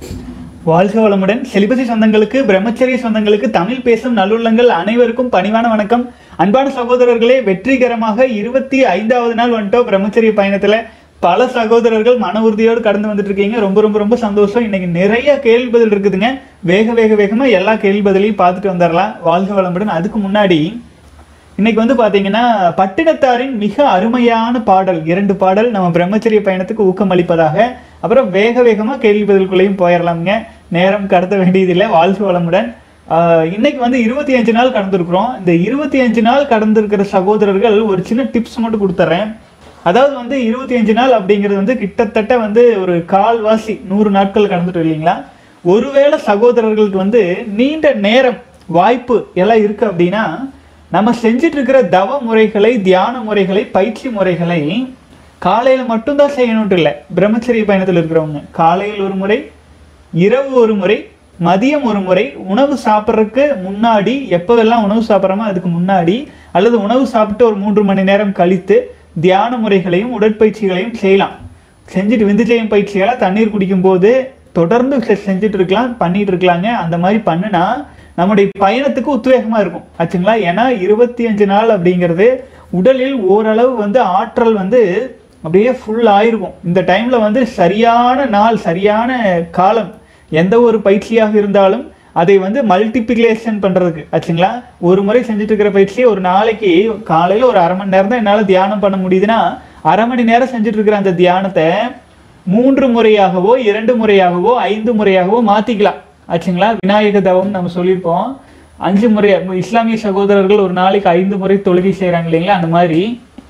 வாழ்க வளமுடன் செலிபசி சொந்தங்களுக்கு பிரம்மச்சரிய சொந்தங்களுக்கு தமிழ் பேசும் நல்லுள்ளங்கள் அனைவருக்கும் பணிவான வணக்கம் அன்பான சகோதரர்களே வெற்றிகரமாக இருபத்தி ஐந்தாவது நாள் வந்துட்டோம் பிரம்மச்சரிய பயணத்துல பல சகோதரர்கள் மன உறுதியோடு கடந்து வந்துட்டு இருக்கீங்க ரொம்ப ரொம்ப ரொம்ப சந்தோஷம் இன்னைக்கு நிறைய கேள்வி பதில் இருக்குதுங்க வேக வேக வேகமா எல்லா கேள்வி பதிலையும் பார்த்துட்டு வந்துடலாம் வாழ்க வளமுடன் அதுக்கு முன்னாடி இன்னைக்கு வந்து பாத்தீங்கன்னா பட்டினத்தாரின் மிக அருமையான பாடல் இரண்டு பாடல் நம்ம பிரம்மச்சரிய பயணத்துக்கு ஊக்கம் அளிப்பதாக அப்புறம் வேக வேகமா கேள்வி பதில்குள்ளேயும் போயிடலாம்ங்க நேரம் கடத்த வேண்டியதில்லை வாழ்க வளமுடன் ஆஹ் இன்னைக்கு வந்து இருபத்தி அஞ்சு நாள் கடந்திருக்கிறோம் இந்த இருபத்தி அஞ்சு நாள் கடந்திருக்கிற சகோதரர்கள் ஒரு சின்ன டிப்ஸ் மட்டும் கொடுத்துட்றேன் அதாவது வந்து இருபத்தி அஞ்சு நாள் அப்படிங்கிறது வந்து கிட்டத்தட்ட வந்து ஒரு கால்வாசி நூறு நாட்கள் கடந்துட்டு இல்லைங்களா ஒருவேளை சகோதரர்களுக்கு வந்து நீண்ட நேரம் வாய்ப்பு எல்லாம் இருக்கு அப்படின்னா நம்ம செஞ்சுட்டு இருக்கிற தவ முறைகளை தியான முறைகளை பயிற்சி முறைகளை காலையில மட்டும்தான் செய்யணும்ட்டு இல்லை பிரம்மச்சரிய பயணத்தில் இருக்கிறவங்க காலையில் ஒரு முறை இரவு ஒரு முறை மதியம் ஒரு முறை உணவு சாப்பிட்றதுக்கு முன்னாடி எப்போதெல்லாம் உணவு சாப்பிட்றோமோ அதுக்கு முன்னாடி அல்லது உணவு சாப்பிட்டு ஒரு மூன்று மணி நேரம் கழித்து தியான முறைகளையும் உடற்பயிற்சிகளையும் செய்யலாம் செஞ்சுட்டு விந்துஜயம் பயிற்சிகளை தண்ணீர் குடிக்கும்போது தொடர்ந்து செ- செஞ்சுட்டு இருக்கலாம் பண்ணிட்டு இருக்கலாங்க அந்த மாதிரி பண்ணுனா நம்முடைய பயணத்துக்கு உத்வேகமா இருக்கும் ஆச்சுங்களா ஏன்னா இருபத்தி அஞ்சு நாள் அப்படிங்கிறது உடலில் ஓரளவு வந்து ஆற்றல் வந்து அப்படியே ஃபுல் ஆயிருக்கும் இந்த டைம்ல வந்து சரியான நாள் சரியான காலம் எந்த ஒரு பயிற்சியாக இருந்தாலும் அதை வந்து மல்டிபிகேஷன் பண்றதுக்கு ஆச்சுங்களா ஒரு முறை செஞ்சுட்டு இருக்கிற பயிற்சியை ஒரு நாளைக்கு காலையில ஒரு அரை மணி நேரம் தான் என்னால தியானம் பண்ண முடியுதுன்னா அரை மணி நேரம் செஞ்சுட்டு இருக்கிற அந்த தியானத்தை மூன்று முறையாகவோ இரண்டு முறையாகவோ ஐந்து முறையாகவோ மாத்திக்கலாம் ஆச்சுங்களா விநாயக தவம் நம்ம சொல்லியிருப்போம் அஞ்சு முறை இஸ்லாமிய சகோதரர்கள் ஒரு நாளைக்கு ஐந்து முறை தொழுகை செய்றாங்க இல்லைங்களா அந்த மாதிரி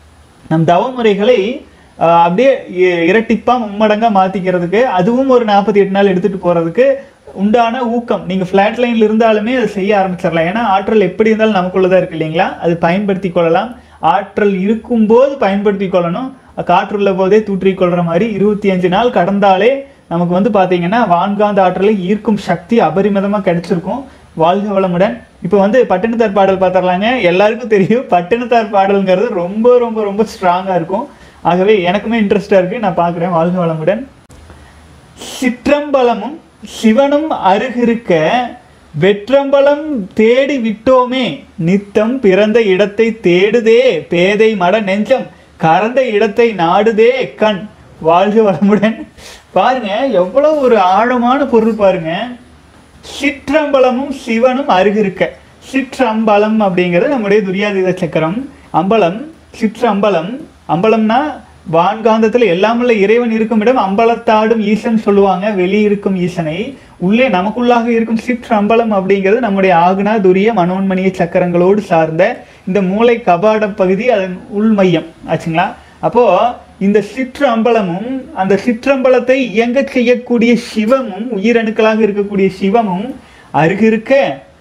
நம் தவ முறைகளை ஆஹ், அப்படியே இ- இரட்டிப்பா மும்மடங்கா மாத்திக்கிறதுக்கு அதுவும் ஒரு நாற்பத்தி எட்டு நாள் எடுத்துட்டு போறதுக்கு உண்டான ஊக்கம் நீங்க ஃபிளாட் லைன்ல இருந்தாலுமே அதை செய்ய ஆரம்பிச்சிடலாம் ஏன்னா ஆற்றல் எப்படி இருந்தாலும் நமக்குள்ளதான் இருக்கு இல்லைங்களா அது பயன்படுத்தி கொள்ளலாம் ஆற்றல் இருக்கும்போது பயன்படுத்தி கொள்ளணும் காற்றுள்ள போதே தூற்றிக் கொள்ற மாதிரி இருபத்தி அஞ்சு நாள் கடந்தாலே நமக்கு வந்து பாத்தீங்கன்னா வான்காந்த ஆற்றலை ஈர்க்கும் சக்தி அபரிமிதமா கிடைச்சிருக்கும் வாழ்க வளமுடன் இப்போ வந்து பட்டினத்தார் பாடல் பார்த்துடலாங்க எல்லாருக்கும் தெரியும் பட்டினத்தார் பாடல்ங்கிறது ரொம்ப ரொம்ப ரொம்ப ஸ்ட்ராங்கா இருக்கும் ஆகவே எனக்குமே இன்ட்ரெஸ்டா இருக்கு நான் பார்க்குறேன் வாழ்க வளமுடன் சிற்றம்பலமும் சிவனும் அருகிருக்க வெற்றம்பலம் தேடி விட்டோமே நித்தம் பிறந்த இடத்தை தேடுதே பேதை மட நெஞ்சம் கறந்த இடத்தை நாடுதே கண் வாழ்க வளமுடன் பாருங்க எவ்வளவு ஒரு ஆழமான பொருள் பாருங்க சிற்றம்பலமும் சிவனும் அருகிருக்க சிற்றம்பலம் அப்படிங்கிறது நம்முடைய துரியாதீத சக்கரம் அம்பலம் சிற்றம்பலம் அம்பலம்னா வான்காந்தத்துல எல்லாமுள்ள இறைவன் இருக்கும் இடம் அம்பலத்தாடும் ஈசன் சொல்லுவாங்க வெளியே இருக்கும் ஈசனை உள்ளே நமக்குள்ளாக இருக்கும் சிற்றம்பலம் அப்படிங்கிறது நம்முடைய ஆகுனா துரிய மனோன்மணிய சக்கரங்களோடு சார்ந்த இந்த மூளை கபாட பகுதி அதன் உள்மையம் ஆச்சுங்களா அப்போ இந்த சிற்றம்பலமும் அந்த சிற்றம்பலத்தை இயங்கச் செய்யக்கூடிய சிவமும் உயிரணுக்களாக இருக்கக்கூடிய சிவமும் அருகிருக்க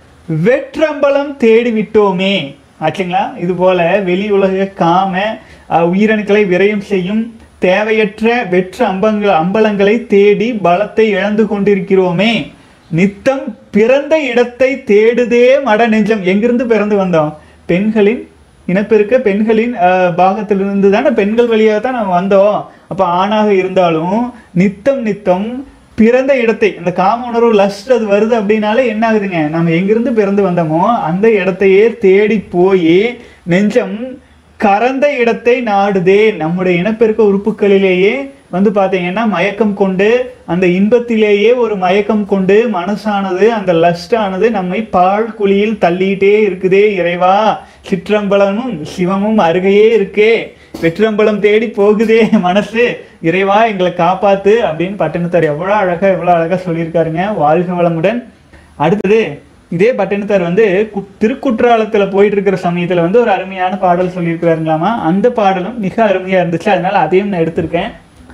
வெற்றம்பலம் தேடி விட்டோமே ஆச்சுங்களா இது போல வெளி உலக காம அஹ், உயிரணுக்களை விரயம் செய்யும் தேவையற்ற வெற்ற அம்பங்கள் அம்பலங்களை தேடி பலத்தை இழந்து கொண்டிருக்கிறோமே நித்தம் பிறந்த இடத்தை தேடுதே மட நெஞ்சம் எங்கிருந்து பிறந்து வந்தோம் பெண்களின் இனப்பெருக்க பெண்களின் அஹ், பாகத்திலிருந்து தானே பெண்கள் வழியாக தான் நம்ம வந்தோம் அப்போ ஆணாக இருந்தாலும் நித்தம் நித்தம் பிறந்த இடத்தை இந்த காம உணர்வு லஸ்ட் அது வருது அப்படின்னாலே என்ன ஆகுதுங்க நம்ம எங்கிருந்து பிறந்து வந்தோமோ அந்த இடத்தையே தேடி போய் நெஞ்சம் கறந்த இடத்தை நாடுதே நம்முடைய இனப்பெருக்க உறுப்புகளிலேயே வந்து பாத்தீங்கன்னா மயக்கம் கொண்டு அந்த இன்பத்திலேயே ஒரு மயக்கம் கொண்டு மனசானது அந்த லஸ்ட் ஆனது நம்மை பாழ் குழியில் தள்ளிட்டே இருக்குதே இறைவா சிற்றம்பலமும் சிவமும் அருகையே இருக்கே வெற்றம்பலம் தேடி போகுதே மனசு இறைவா எங்களை காப்பாத்து அப்படின்னு பட்டினத்தார் எவ்வளவு அழகா எவ்வளவு அழகா சொல்லியிருக்காருங்க வாழ்க வளமுடன் அடுத்தது இதே பட்டினத்தார் வந்து கு- திருக்குற்றாலத்துல போயிட்டு இருக்கிற சமயத்துல வந்து ஒரு அருமையான பாடல் சொல்லியிருக்கிறாருங்களாமா அந்த பாடலும் மிக அருமையா இருந்துச்சு அதனால அதையும் நான் எடுத்திருக்கேன்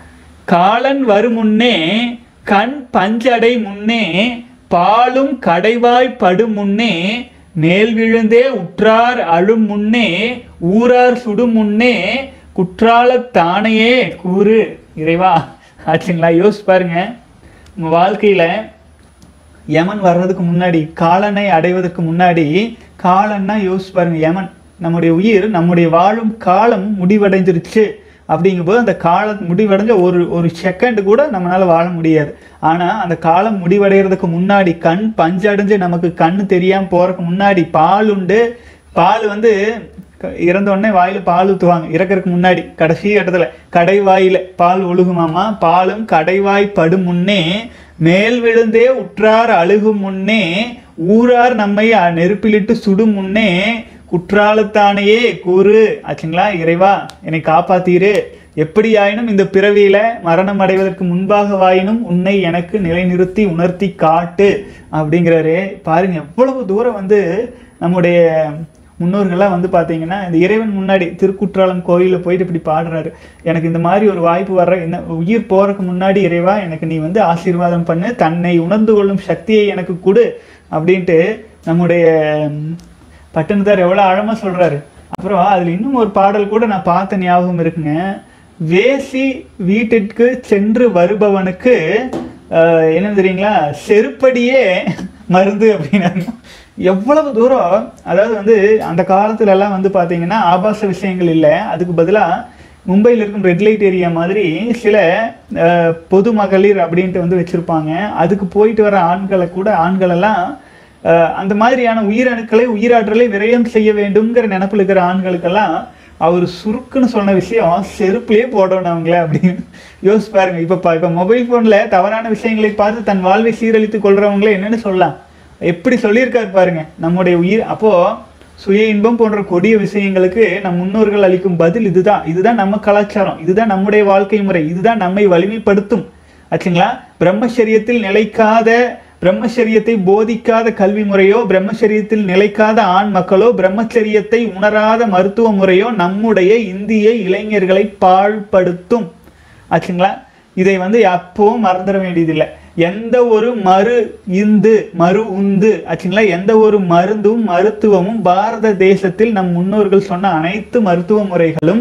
காலன் வருமுன்னே கண் பஞ்சடை முன்னே பாலும் கடைவாய் படு முன்னே மேல் விழுந்தே உற்றார் அழும் முன்னே ஊரார் சுடும் முன்னே குற்றாலத் தானையே கூறு இறைவா ஆச்சுங்களா யோசிச்சு பாருங்க உங்க வாழ்க்கையில யமன் வர்றதுக்கு முன்னாடி காலனை அடைவதற்கு முன்னாடி காலன்னா யோசிச்சு பாருங்க யமன் நம்முடைய உயிர் நம்முடைய வாழும் காலம் முடிவடைஞ்சிருச்சு அப்படிங்கும்போது அந்த காலம் முடிவடைஞ்ச ஒரு ஒரு செகண்ட் கூட நம்மளால வாழ முடியாது ஆனா அந்த காலம் முடிவடைகிறதுக்கு முன்னாடி கண் பஞ்சடைஞ்சு நமக்கு கண்ணு தெரியாம போறதுக்கு முன்னாடி பால் உண்டு பால் வந்து க- இறந்த உடனே வாயில பால் ஊத்துவாங்க இறக்கறதுக்கு முன்னாடி கடைசி இடத்துல கடைவாயில பால் ஒழுகுமாமா பாலும் கடைவாய் படும் முன்னே மேல் விழுந்தே உற்றார் அழுகும் முன்னே ஊரார் நம்மை அ- நெருப்பிலிட்டு சுடும் முன்னே குற்றாலத்தானையே கூறு ஆச்சுங்களா இறைவா என்னை காப்பாத்தீரு எப்படியாயினும் இந்த பிறவியில மரணம் அடைவதற்கு முன்பாக வாயினும் உன்னை எனக்கு நிலைநிறுத்தி உணர்த்தி காட்டு அப்படிங்கிறாரு பாருங்க எவ்வளவு தூரம் வந்து நம்முடைய முன்னோர்கள்லாம் வந்து பார்த்தீங்கன்னா இந்த இறைவன் முன்னாடி திருக்குற்றாலம் கோயிலில் போயிட்டு இப்படி பாடுறாரு எனக்கு இந்த மாதிரி ஒரு வாய்ப்பு வர்ற என்ன உயிர் போறதுக்கு முன்னாடி இறைவா எனக்கு நீ வந்து ஆசீர்வாதம் பண்ணு தன்னை உணர்ந்து கொள்ளும் சக்தியை எனக்கு கொடு அப்படின்ட்டு நம்முடைய ம், பட்டணத்தார் எவ்வளோ ஆழமா சொல்றாரு அப்புறம் அதுல இன்னும் ஒரு பாடல் கூட நான் பார்த்த ஞாபகம் இருக்குங்க வேசி வீட்டிற்கு சென்று வருபவனுக்கு ஆஹ், என்ன தெரியுங்களா செருப்படியே மருந்து அப்படின்னாங்க எவ்வளவு தூரம் அதாவது வந்து அந்த காலத்துல எல்லாம் வந்து பாத்தீங்கன்னா ஆபாச விஷயங்கள் இல்லை அதுக்கு பதிலா மும்பையில் இருக்கும் ரெட் லைட் ஏரியா மாதிரி சில அஹ், பொது மகளிர் அப்படின்ட்டு வந்து வச்சிருப்பாங்க அதுக்கு போயிட்டு வர ஆண்களை கூட ஆண்கள் எல்லாம் அஹ், அந்த மாதிரியான உயிரணுக்களை உயிராற்றலை விரயம் செய்ய வேண்டும்ங்கிற நினப்பில் இருக்கிற ஆண்களுக்கெல்லாம் அவர் சுருக்குன்னு சொன்ன விஷயம் செருப்புலயே போடணும் அவங்கள அப்படின்னு யோசிச்சு பாருங்க இப்ப பா- இப்ப மொபைல் போன்ல தவறான விஷயங்களை பார்த்து தன் வாழ்வை சீரழித்து கொள்றவங்களே என்னன்னு சொல்லலாம் எப்படி சொல்லியிருக்காரு பாருங்க நம்முடைய உயிர் அப்போ சுய இன்பம் போன்ற கொடிய விஷயங்களுக்கு நம் முன்னோர்கள் அளிக்கும் பதில் இதுதான் இதுதான் நம்ம கலாச்சாரம் இதுதான் நம்முடைய வாழ்க்கை முறை இதுதான் நம்மை வலிமைப்படுத்தும் ஆச்சுங்களா பிரம்மச்சரியத்தில் நிலைக்காத பிரம்மச்சரியத்தை போதிக்காத கல்வி முறையோ பிரம்மச்சரியத்தில் நிலைக்காத ஆண் மக்களோ பிரம்மச்சரியத்தை உணராத மருத்துவ முறையோ நம்முடைய இந்திய இளைஞர்களை பாழ்படுத்தும் ஆச்சுங்களா இதை வந்து அப்பவும் மறந்துட வேண்டியதில்லை எந்த ஒரு மறு இந்து மறு உந்து ஆச்சுங்களா எந்த ஒரு மருந்தும் மருத்துவமும் பாரத தேசத்தில் நம் முன்னோர்கள் சொன்ன அனைத்து மருத்துவ முறைகளும்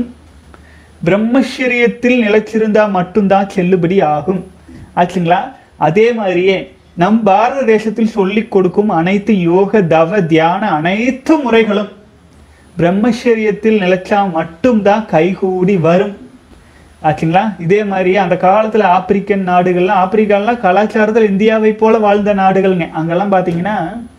பிரம்மச்சரியத்தில் நிலைச்சிருந்தா மட்டும்தான் செல்லுபடி ஆகும் ஆச்சுங்களா அதே மாதிரியே நம் பாரத தேசத்தில் சொல்லிக் கொடுக்கும் அனைத்து யோக தவ தியான அனைத்து முறைகளும் பிரம்மச்சரியத்தில் நிலைச்சா மட்டும்தான் கைகூடி வரும் ஆச்சுங்களா இதே மாதிரியே அந்த காலத்துல ஆப்பிரிக்கன் நாடுகள்லாம் ஆப்பிரிக்காலாம் கலாச்சாரத்தில் இந்தியாவை போல வாழ்ந்த நாடுகள்ங்க அங்கெல்லாம் பாத்தீங்கன்னா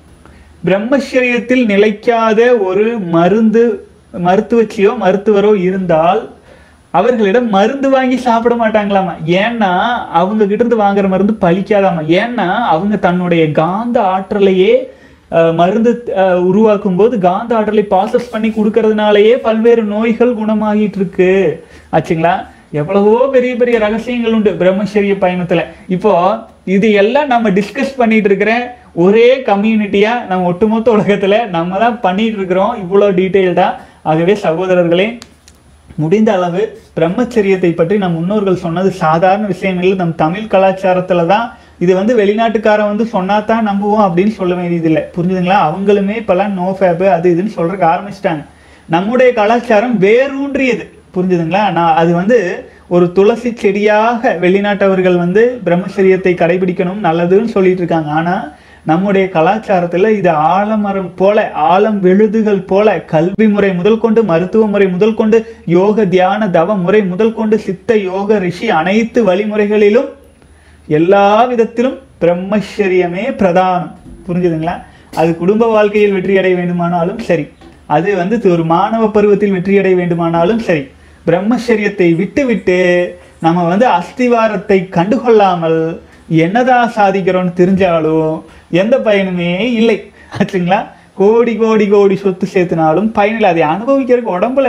பிரம்மச்சரியத்தில் நிலைக்காத ஒரு மருந்து மருத்துவச்சியோ மருத்துவரோ இருந்தால் அவர்களிடம் மருந்து வாங்கி சாப்பிட மாட்டாங்களாமா ஏன்னா அவங்க கிட்ட இருந்து வாங்குற மருந்து பலிக்காதாமா ஏன்னா அவங்க தன்னுடைய காந்த ஆற்றலையே அஹ், மருந்து அஹ், உருவாக்கும் போது காந்த ஆற்றலை ப்ராசஸ் பண்ணி கொடுக்கறதுனாலயே பல்வேறு நோய்கள் குணமாகிட்டு இருக்கு ஆச்சுங்களா எவ்வளவோ பெரிய பெரிய ரகசியங்கள் உண்டு பிரம்மச்சரிய பயணத்துல இப்போ இது எல்லாம் நம்ம டிஸ்கஸ் பண்ணிட்டு இருக்கிற ஒரே கம்யூனிட்டியா நம்ம ஒட்டுமொத்த உலகத்துல நம்ம தான் பண்ணிட்டு இருக்கிறோம் இவ்வளோ டீட்டெயில்டா ஆகவே சகோதரர்களே முடிந்த அளவு பிரம்மச்சரியத்தை பற்றி நம் முன்னோர்கள் சொன்னது சாதாரண விஷயம் இல்லை நம் தமிழ் கலாச்சாரத்துல தான் இது வந்து வெளிநாட்டுக்காரன் வந்து சொன்னா தான் நம்புவோம் அப்படின்னு சொல்ல வேண்டியதில்லை புரிஞ்சுதுங்களா அவங்களுமே இப்பெல்லாம் நோ ஃபேபு அது இதுன்னு சொல்றதுக்கு ஆரம்பிச்சிட்டாங்க நம்முடைய கலாச்சாரம் வேரூன்றியது புரிஞ்சுதுங்களா நான் அது வந்து ஒரு துளசி செடியாக வெளிநாட்டவர்கள் வந்து பிரம்மச்சரியத்தை கடைபிடிக்கணும் நல்லதுன்னு சொல்லிட்டு இருக்காங்க ஆனா நம்முடைய கலாச்சாரத்துல இது ஆலமரம் போல ஆலம் விழுதுகள் போல கல்வி முறை முதல் கொண்டு மருத்துவ முறை முதல் கொண்டு யோக தியான தவ முறை முதல் கொண்டு சித்த யோக ரிஷி அனைத்து வழிமுறைகளிலும் எல்லா விதத்திலும் பிரம்மச்சரியமே பிரதானம் புரிஞ்சுதுங்களா அது குடும்ப வாழ்க்கையில் வெற்றி அடைய வேண்டுமானாலும் சரி அது வந்து ஒரு மாணவ பருவத்தில் வெற்றி அடைய வேண்டுமானாலும் சரி பிரம்மச்சரியத்தை விட்டுவிட்டு நம்ம வந்து அஸ்திவாரத்தை கண்டுகொள்ளாமல் என்னதான் சாதிக்கிறோம்னு தெரிஞ்சாலும் எந்த பயனுமே இல்லை ஆச்சுங்களா கோடி கோடி கோடி சொத்து சேர்த்துனாலும் பயனில்லை அதை அனுபவிக்கிறதுக்கு உடம்புல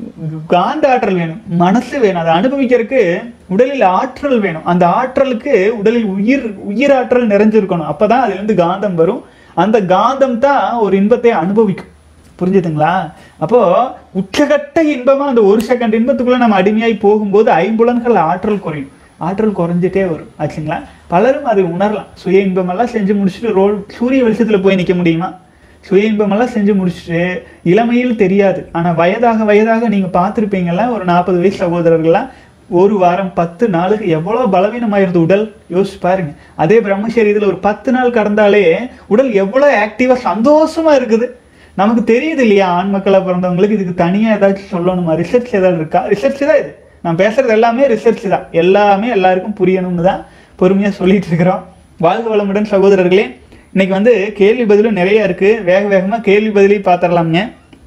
காந்த ஆற்றல் வேணும் மனசு வேணும் அதை அனுபவிக்கிறதுக்கு உடலில் ஆற்றல் வேணும் அந்த ஆற்றலுக்கு உடலில் உயிர் உயிராற்றல் நிறைஞ்சிருக்கணும் அப்பதான் அதுல இருந்து காந்தம் வரும் அந்த காந்தம் தான் ஒரு இன்பத்தை அனுபவிக்கும் புரிஞ்சுதுங்களா அப்போ உச்சகட்ட இன்பமா அந்த ஒரு செகண்ட் இன்பத்துக்குள்ள நம்ம அடிமையாய் போகும்போது ஐம்புலன்கள் ஆற்றல் குறையும் ஆற்றல் குறைஞ்சிட்டே வரும் ஆச்சுங்களா பலரும் அதை உணரலாம் சுய இன்பமெல்லாம் செஞ்சு முடிச்சுட்டு ரோல் சூரிய வெளிச்சத்துல போய் நிக்க முடியுமா சுய இன்பமெல்லாம் செஞ்சு முடிச்சுட்டு இளமையில் தெரியாது ஆனா வயதாக வயதாக நீங்க பார்த்திருப்பீங்கல்ல ஒரு நாற்பது வயசு சகோதரர்கள்லாம் ஒரு வாரம் பத்து நாளுக்கு எவ்வளவு பலவீனமாயிருது உடல் யோசிச்சு பாருங்க அதே பிரம்மச்சரியத்துல ஒரு பத்து நாள் கடந்தாலே உடல் எவ்வளவு ஆக்டிவா சந்தோஷமா இருக்குது நமக்கு தெரியுது இல்லையா ஆண் மக்களா பிறந்தவங்களுக்கு இதுக்கு தனியா ஏதாச்சும் சொல்லணுமா ரிசர்ச் ஏதாவது இருக்கா ரிசர்ச் தான் இது நான் பேசுறது எல்லாமே ரிசர்ச் தான் எல்லாமே எல்லாருக்கும் புரியணும்னு தான் பொறுமையாக சொல்லிட்டு இருக்கிறோம் வாழ்க வளமுடன் சகோதரர்களே இன்னைக்கு வந்து கேள்வி பதிலும் நிறைய இருக்கு வேக வேகமாக கேள்வி பதிலையும் பார்த்துடலாம்ங்க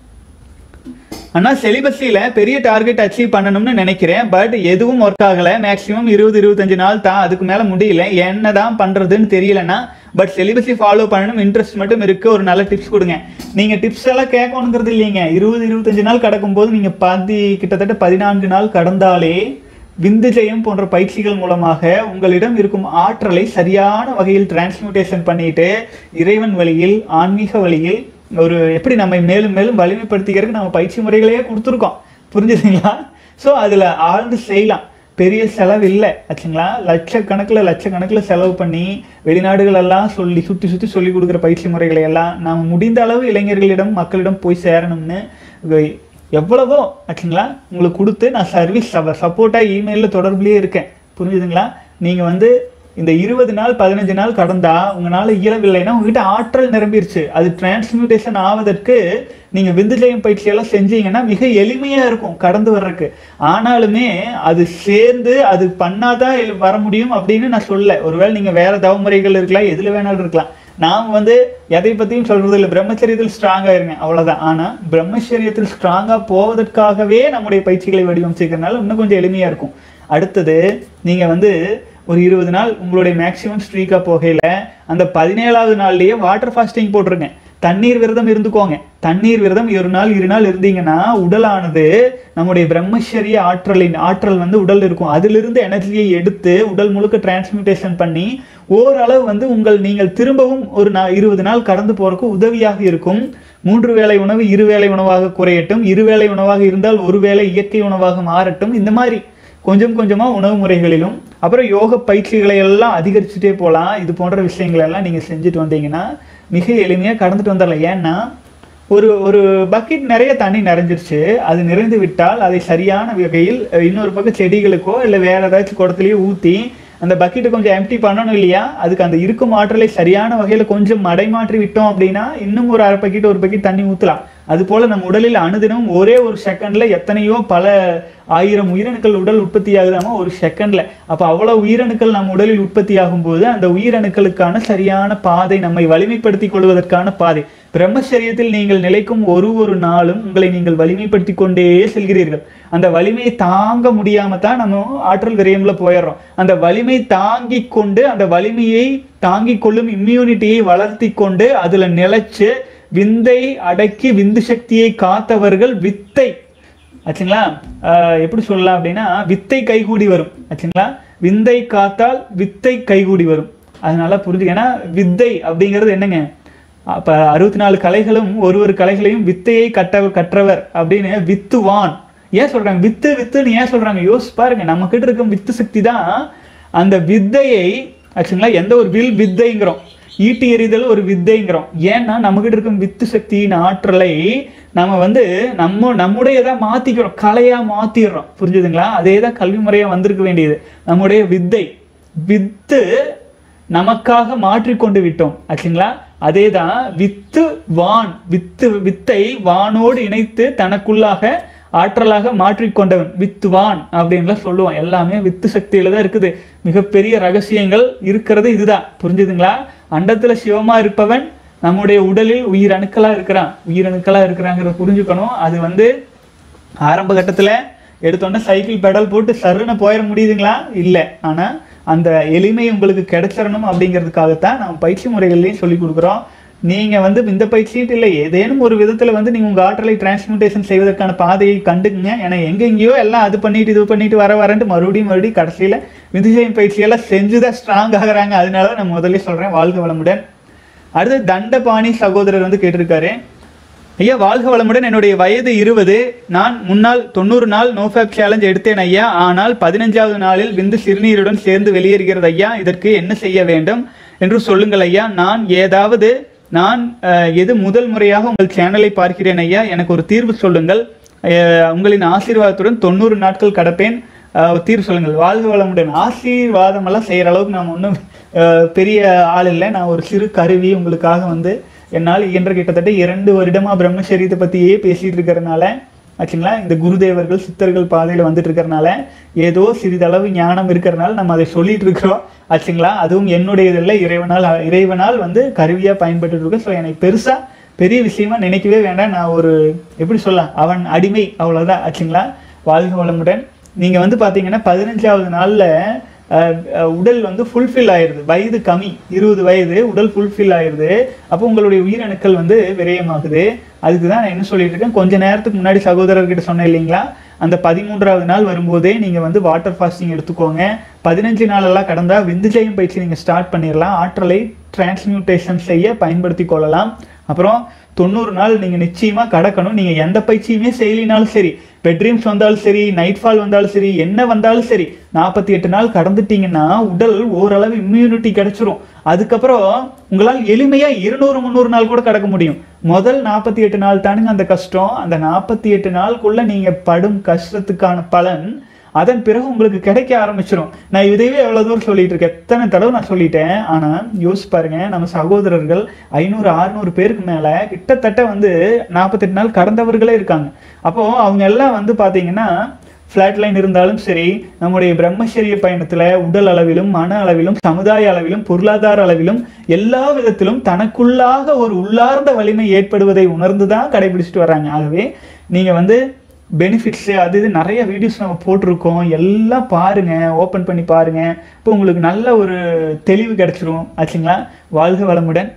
ஆனால் சிலிபஸில் பெரிய டார்கெட் அச்சீவ் பண்ணணும்னு நினைக்கிறேன் பட் எதுவும் ஒர்க் ஆகலை மேக்ஸிமம் இருபது இருபத்தஞ்சு நாள் தான் அதுக்கு மேலே முடியல என்ன தான் பண்ணுறதுன்னு தெரியலனா பட் சிலிபஸை ஃபாலோ பண்ணணும் இன்ட்ரெஸ்ட் மட்டும் இருக்குது ஒரு நல்ல டிப்ஸ் கொடுங்க நீங்கள் டிப்ஸ் எல்லாம் கேட்கணுங்கிறது இல்லைங்க இருபது இருபத்தஞ்சு நாள் கடக்கும்போது நீங்கள் பாதி கிட்டத்தட்ட பதினான்கு நாள் கடந்தாலே விந்து ஜெயம் போன்ற பயிற்சிகள் மூலமாக உங்களிடம் இருக்கும் ஆற்றலை சரியான வகையில் டிரான்ஸ்மியூட்டேஷன் பண்ணிட்டு இறைவன் வழியில் ஆன்மீக வழியில் ஒரு எப்படி நம்மை மேலும் மேலும் வலிமைப்படுத்திக்கிறதுக்கு நம்ம பயிற்சி முறைகளையே கொடுத்துருக்கோம் புரிஞ்சுதுங்களா ஸோ அதில் ஆழ்ந்து செய்யலாம் பெரிய செலவு இல்லை ஆச்சுங்களா லட்சக்கணக்கில் லட்சக்கணக்கில் செலவு பண்ணி வெளிநாடுகள் எல்லாம் சொல்லி சுற்றி சுற்றி சொல்லி கொடுக்குற பயிற்சி முறைகளை எல்லாம் நாம் முடிந்த அளவு இளைஞர்களிடம் மக்களிடம் போய் சேரணும்னு வை- எவ்வளவோ ஆச்சுங்களா உங்களுக்கு கொடுத்து நான் சர்வீஸ் சப்போர்ட்டாக இமெயிலில் தொடர்புலேயே இருக்கேன் புரிஞ்சுதுங்களா நீங்கள் வந்து இந்த இருபது நாள் பதினஞ்சு நாள் கடந்தா உங்களால் இயலவில்லைன்னா உங்ககிட்ட ஆற்றல் நிரம்பிருச்சு அது டிரான்ஸ்மியூட்டேஷன் ஆவதற்கு நீங்கள் விந்துஜயம் பயிற்சியெல்லாம் செஞ்சீங்கன்னா மிக எளிமையாக இருக்கும் கடந்து வர்றதுக்கு ஆனாலுமே அது சேர்ந்து அது பண்ணாதான் இல் வர முடியும் அப்படின்னு நான் சொல்ல ஒருவேளை நீங்கள் வேற தவமுறைகள் இருக்கலாம் எதில் வேணாலும் இருக்கலாம் நாம் வந்து எதை பற்றியும் சொல்றது இல்லை பிரம்மச்சரியத்தில் ஸ்ட்ராங்காக இருங்க அவ்வளோதான் ஆனால் பிரம்மச்சரியத்தில் ஸ்ட்ராங்காக போவதற்காகவே நம்முடைய பயிற்சிகளை வடிவமைச்சிக்கிறதுனால இன்னும் கொஞ்சம் எளிமையாக இருக்கும் அடுத்தது நீங்கள் வந்து ஒரு இருபது நாள் உங்களுடைய மேக்ஸிமம் ஸ்ட்ரீக்காக போகையில் அந்த பதினேழாவது நாள்லயே வாட்டர் ஃபாஸ்டிங் போட்டுருங்க தண்ணீர் விரதம் இருந்துக்கோங்க தண்ணீர் விரதம் ஒரு நாள் இரு நாள் இருந்தீங்கன்னா உடலானது நம்முடைய பிரம்மச்சரிய ஆற்றலின் ஆற்றல் வந்து உடல் இருக்கும் அதிலிருந்து எனர்ஜியை எடுத்து உடல் முழுக்க டிரான்ஸ்மியூட்டேஷன் பண்ணி ஓரளவு வந்து உங்கள் நீங்கள் திரும்பவும் ஒரு நா இருபது நாள் கடந்து போறதுக்கு உதவியாக இருக்கும் மூன்று வேளை உணவு இருவேளை உணவாக குறையட்டும் இருவேளை உணவாக இருந்தால் ஒரு வேளை இயற்கை உணவாக மாறட்டும் இந்த மாதிரி கொஞ்சம் கொஞ்சமாக உணவு முறைகளிலும் அப்புறம் யோக பயிற்சிகளை எல்லாம் அதிகரிச்சுட்டே போகலாம் இது போன்ற விஷயங்கள் எல்லாம் நீங்கள் செஞ்சுட்டு வந்தீங்கன்னா மிக எளிமையாக கடந்துட்டு வந்துடலாம் ஏன்னா ஒரு ஒரு பக்கெட் நிறைய தண்ணி நிறைஞ்சிருச்சு அது நிறைந்து விட்டால் அதை சரியான வகையில் அஹ், இன்னொரு பக்கம் செடிகளுக்கோ இல்லை வேற ஏதாச்சும் குடத்துலையோ ஊற்றி அந்த பக்கெட்டை கொஞ்சம் எம்டி பண்ணணும் இல்லையா அதுக்கு அந்த இருக்கும் ஆற்றலை சரியான வகையில் கொஞ்சம் மடைமாற்றி விட்டோம் அப்படின்னா இன்னும் ஒரு அரை பக்கெட் ஒரு பக்கெட் தண்ணி ஊற்றலாம் அது போல நம்ம உடலில் அனுதினம் ஒரே ஒரு செகண்ட்ல எத்தனையோ பல ஆயிரம் உயிரணுக்கள் உடல் உற்பத்தி ஆகுதாமா ஒரு செகண்ட்ல அப்ப அவ்வளவு உயிரணுக்கள் நம்ம உடலில் உற்பத்தி ஆகும்போது அந்த உயிரணுக்களுக்கான சரியான பாதை நம்மை வலிமைப்படுத்திக் கொள்வதற்கான பாதை பிரம்மச்சரியத்தில் நீங்கள் நிலைக்கும் ஒரு ஒரு நாளும் உங்களை நீங்கள் வலிமைப்படுத்தி கொண்டே செல்கிறீர்கள் அந்த வலிமையை தாங்க முடியாம தான் நம்ம ஆற்றல் விரயம்ல போயிடுறோம் அந்த வலிமை தாங்கி கொண்டு அந்த வலிமையை தாங்கிக் கொள்ளும் இம்யூனிட்டியை வளர்த்தி கொண்டு அதுல நிலைச்சு விந்தை அடக்கி விந்து சக்தியை காத்தவர்கள் வித்தை ஆச்சுங்களா ஆஹ் எப்படி சொல்லலாம் அப்படின்னா வித்தை கைகூடி வரும் ஆச்சுங்களா விந்தை காத்தால் வித்தை கைகூடி வரும் அதனால புரிஞ்சுக்க ஏன்னா வித்தை அப்படிங்கிறது என்னங்க அப்ப அறுபத்தி நாலு கலைகளும் ஒரு ஒரு கலைகளையும் வித்தையை கட்ட கற்றவர் அப்படின்னு வித்துவான் ஏன் சொல்றாங்க வித்து வித்துன்னு ஏன் சொல்றாங்க யோசிச்சு பாருங்க நம்ம கிட்ட இருக்கும் வித்து சக்தி தான் அந்த வித்தையை ஆக்சுவலா எந்த ஒரு வில் வித்தைங்கிறோம் ஈட்டி எறிதல் ஒரு வித்தைங்கிறோம் ஏன்னா நம்மகிட்ட இருக்கும் வித்து சக்தியின் ஆற்றலை நம்ம வந்து நம்ம நம்முடையதா மாத்திக்கிறோம் கலையா மாத்திடுறோம் புரிஞ்சுதுங்களா அதே தான் கல்வி முறையா வந்திருக்க வேண்டியது நம்முடைய வித்தை வித்து நமக்காக மாற்றிக்கொண்டு விட்டோம் ஆச்சுங்களா அதே தான் வித்து வான் வித்து வித்தை வானோடு இணைத்து தனக்குள்ளாக ஆற்றலாக மாற்றிக்கொண்டவன் வித்துவான் அப்படின்லாம் சொல்லுவான் எல்லாமே வித்து சக்தியில தான் இருக்குது மிகப்பெரிய ரகசியங்கள் இருக்கிறது இதுதான் புரிஞ்சுதுங்களா அண்டத்துல சிவமா இருப்பவன் நம்முடைய உடலில் உயிரணுக்களா இருக்கிறான் உயிரணுக்களா இருக்கிறாங்கிறத புரிஞ்சுக்கணும் அது வந்து ஆரம்ப கட்டத்துல எடுத்தோன்னே சைக்கிள் பெடல் போட்டு சருன்னு போயிட முடியுதுங்களா இல்லை ஆனா அந்த எளிமை உங்களுக்கு கிடைச்சிடணும் அப்படிங்கிறதுக்காகத்தான் நம்ம பயிற்சி முறைகள்லையும் சொல்லி கொடுக்குறோம் நீங்க வந்து இந்த பயிற்சிட்டு இல்லை ஏதேனும் ஒரு விதத்துல வந்து நீங்க உங்க ஆற்றலை டிரான்ஸ்மியூட்டேஷன் செய்வதற்கான பாதையை கண்டுக்குங்க ஏன்னா எங்கெங்கேயோ எல்லாம் அது பண்ணிட்டு இது பண்ணிட்டு வர வரன்ட்டு மறுபடியும் மறுபடியும் கடைசியில விதிஜயம் பயிற்சியெல்லாம் செஞ்சுதான் ஸ்ட்ராங் ஆகுறாங்க அதனால தான் நான் முதல்ல சொல்றேன் வாழ்க வளமுடன் அடுத்து தண்டபாணி சகோதரர் வந்து கேட்டிருக்காரு ஐயா வாழ்க வளமுடன் என்னுடைய வயது இருபது நான் முன்னால் தொண்ணூறு நாள் நோஃபேப் சேலஞ்ச் எடுத்தேன் ஐயா ஆனால் பதினஞ்சாவது நாளில் விந்து சிறுநீருடன் சேர்ந்து வெளியேறுகிறது ஐயா இதற்கு என்ன செய்ய வேண்டும் என்று சொல்லுங்கள் ஐயா நான் ஏதாவது நான் அஹ், எது முதல் முறையாக உங்கள் சேனலை பார்க்கிறேன் ஐயா எனக்கு ஒரு தீர்வு சொல்லுங்கள் அஹ், உங்களின் ஆசீர்வாதத்துடன் தொண்ணூறு நாட்கள் கடப்பேன் அஹ், ஒரு தீர்வு சொல்லுங்கள் வாழ்க வளமுடன் ஆசீர்வாதம் எல்லாம் செய்யற அளவுக்கு நான் ஒன்றும் பெரிய ஆள் இல்லை நான் ஒரு சிறு கருவி உங்களுக்காக வந்து என்னால் இயன்ற கிட்டத்தட்ட இரண்டு வருடமா பிரம்மச்சரியத்தை பத்தியே பேசிட்டு இருக்கிறதுனால ஆச்சுங்களா இந்த குருதேவர்கள் சித்தர்கள் பாதையில் வந்துட்டு இருக்கறனால ஏதோ சிறிதளவு ஞானம் இருக்கிறனால நம்ம அதை சொல்லிட்டு இருக்கிறோம் ஆச்சுங்களா அதுவும் என்னுடைய இதில் இறைவனால் இறைவனால் வந்து கருவியாக பயன்பட்டு இருக்கோம் ஸோ எனக்கு பெருசாக பெரிய விஷயமா நினைக்கவே வேண்டாம் நான் ஒரு எப்படி சொல்லலாம் அவன் அடிமை அவ்வளோதான் ஆச்சுங்களா வாழ்க வளமுடன் நீங்கள் வந்து பார்த்தீங்கன்னா பதினஞ்சாவது நாளில் உடல் வந்து ஃபுல்ஃபில் ஆயிடுது வயது கம்மி இருபது வயது உடல் ஃபுல்ஃபில் ஆயிடுது அப்போ உங்களுடைய உயிரணுக்கள் வந்து விரயமாகுது அதுக்கு தான் நான் என்ன சொல்லிட்டு இருக்கேன் கொஞ்ச நேரத்துக்கு முன்னாடி சகோதரர்கிட்ட சொன்னேன் இல்லைங்களா அந்த பதிமூன்றாவது நாள் வரும்போதே நீங்கள் வந்து வாட்டர் ஃபாஸ்டிங் எடுத்துக்கோங்க பதினஞ்சு நாளெல்லாம் கடந்தா விந்துஜயம் பயிற்சி நீங்கள் ஸ்டார்ட் பண்ணிடலாம் ஆற்றலை டிரான்ஸ்மியூட்டேஷன் செய்ய பயன்படுத்தி கொள்ளலாம் அப்புறம் தொண்ணூறு நாள் நீங்கள் நிச்சயமாக கடக்கணும் நீங்கள் எந்த பயிற்சியுமே செய்யலினாலும் சரி பெட்ரீம்ஸ் வந்தாலும் சரி நைட் ஃபால் வந்தாலும் சரி என்ன வந்தாலும் சரி நாற்பத்தி எட்டு நாள் கடந்துட்டீங்கன்னா உடல் ஓரளவு இம்யூனிட்டி கிடைச்சிரும் அதுக்கப்புறம் உங்களால் எளிமையாக இருநூறு முந்நூறு நாள் கூட கடக்க முடியும் முதல் நாற்பத்தி எட்டு நாள் தானுங்க அந்த கஷ்டம் அந்த நாற்பத்தி எட்டு நாளுக்குள்ள நீங்கள் படும் கஷ்டத்துக்கான பலன் அதன் பிறகு உங்களுக்கு கிடைக்க ஆரம்பிச்சிடும் நான் இதையே எவ்வளோ தூரம் சொல்லிட்டு இருக்கேன் எத்தனை தடவை நான் சொல்லிட்டேன் ஆனால் யோசிச்சு பாருங்க நம்ம சகோதரர்கள் ஐநூறு அறுநூறு பேருக்கு மேலே கிட்டத்தட்ட வந்து நாற்பத்தெட்டு நாள் கடந்தவர்களே இருக்காங்க அப்போ அவங்க எல்லாம் வந்து பார்த்தீங்கன்னா ஃப்ளாட் லைன் இருந்தாலும் சரி நம்முடைய பிரம்மச்சரிய பயணத்தில் உடல் அளவிலும் மன அளவிலும் சமுதாய அளவிலும் பொருளாதார அளவிலும் எல்லா விதத்திலும் தனக்குள்ளாக ஒரு உள்ளார்ந்த வலிமை ஏற்படுவதை உணர்ந்து தான் கடைபிடிச்சிட்டு வர்றாங்க ஆகவே நீங்கள் வந்து பெனிஃபிட்ஸு அது இது நிறைய வீடியோஸ் நம்ம போட்டிருக்கோம் எல்லாம் பாருங்க ஓப்பன் பண்ணி பாருங்க இப்போ உங்களுக்கு நல்ல ஒரு தெளிவு கிடைச்சிரும் ஆச்சுங்களா வாழ்க வளமுடன்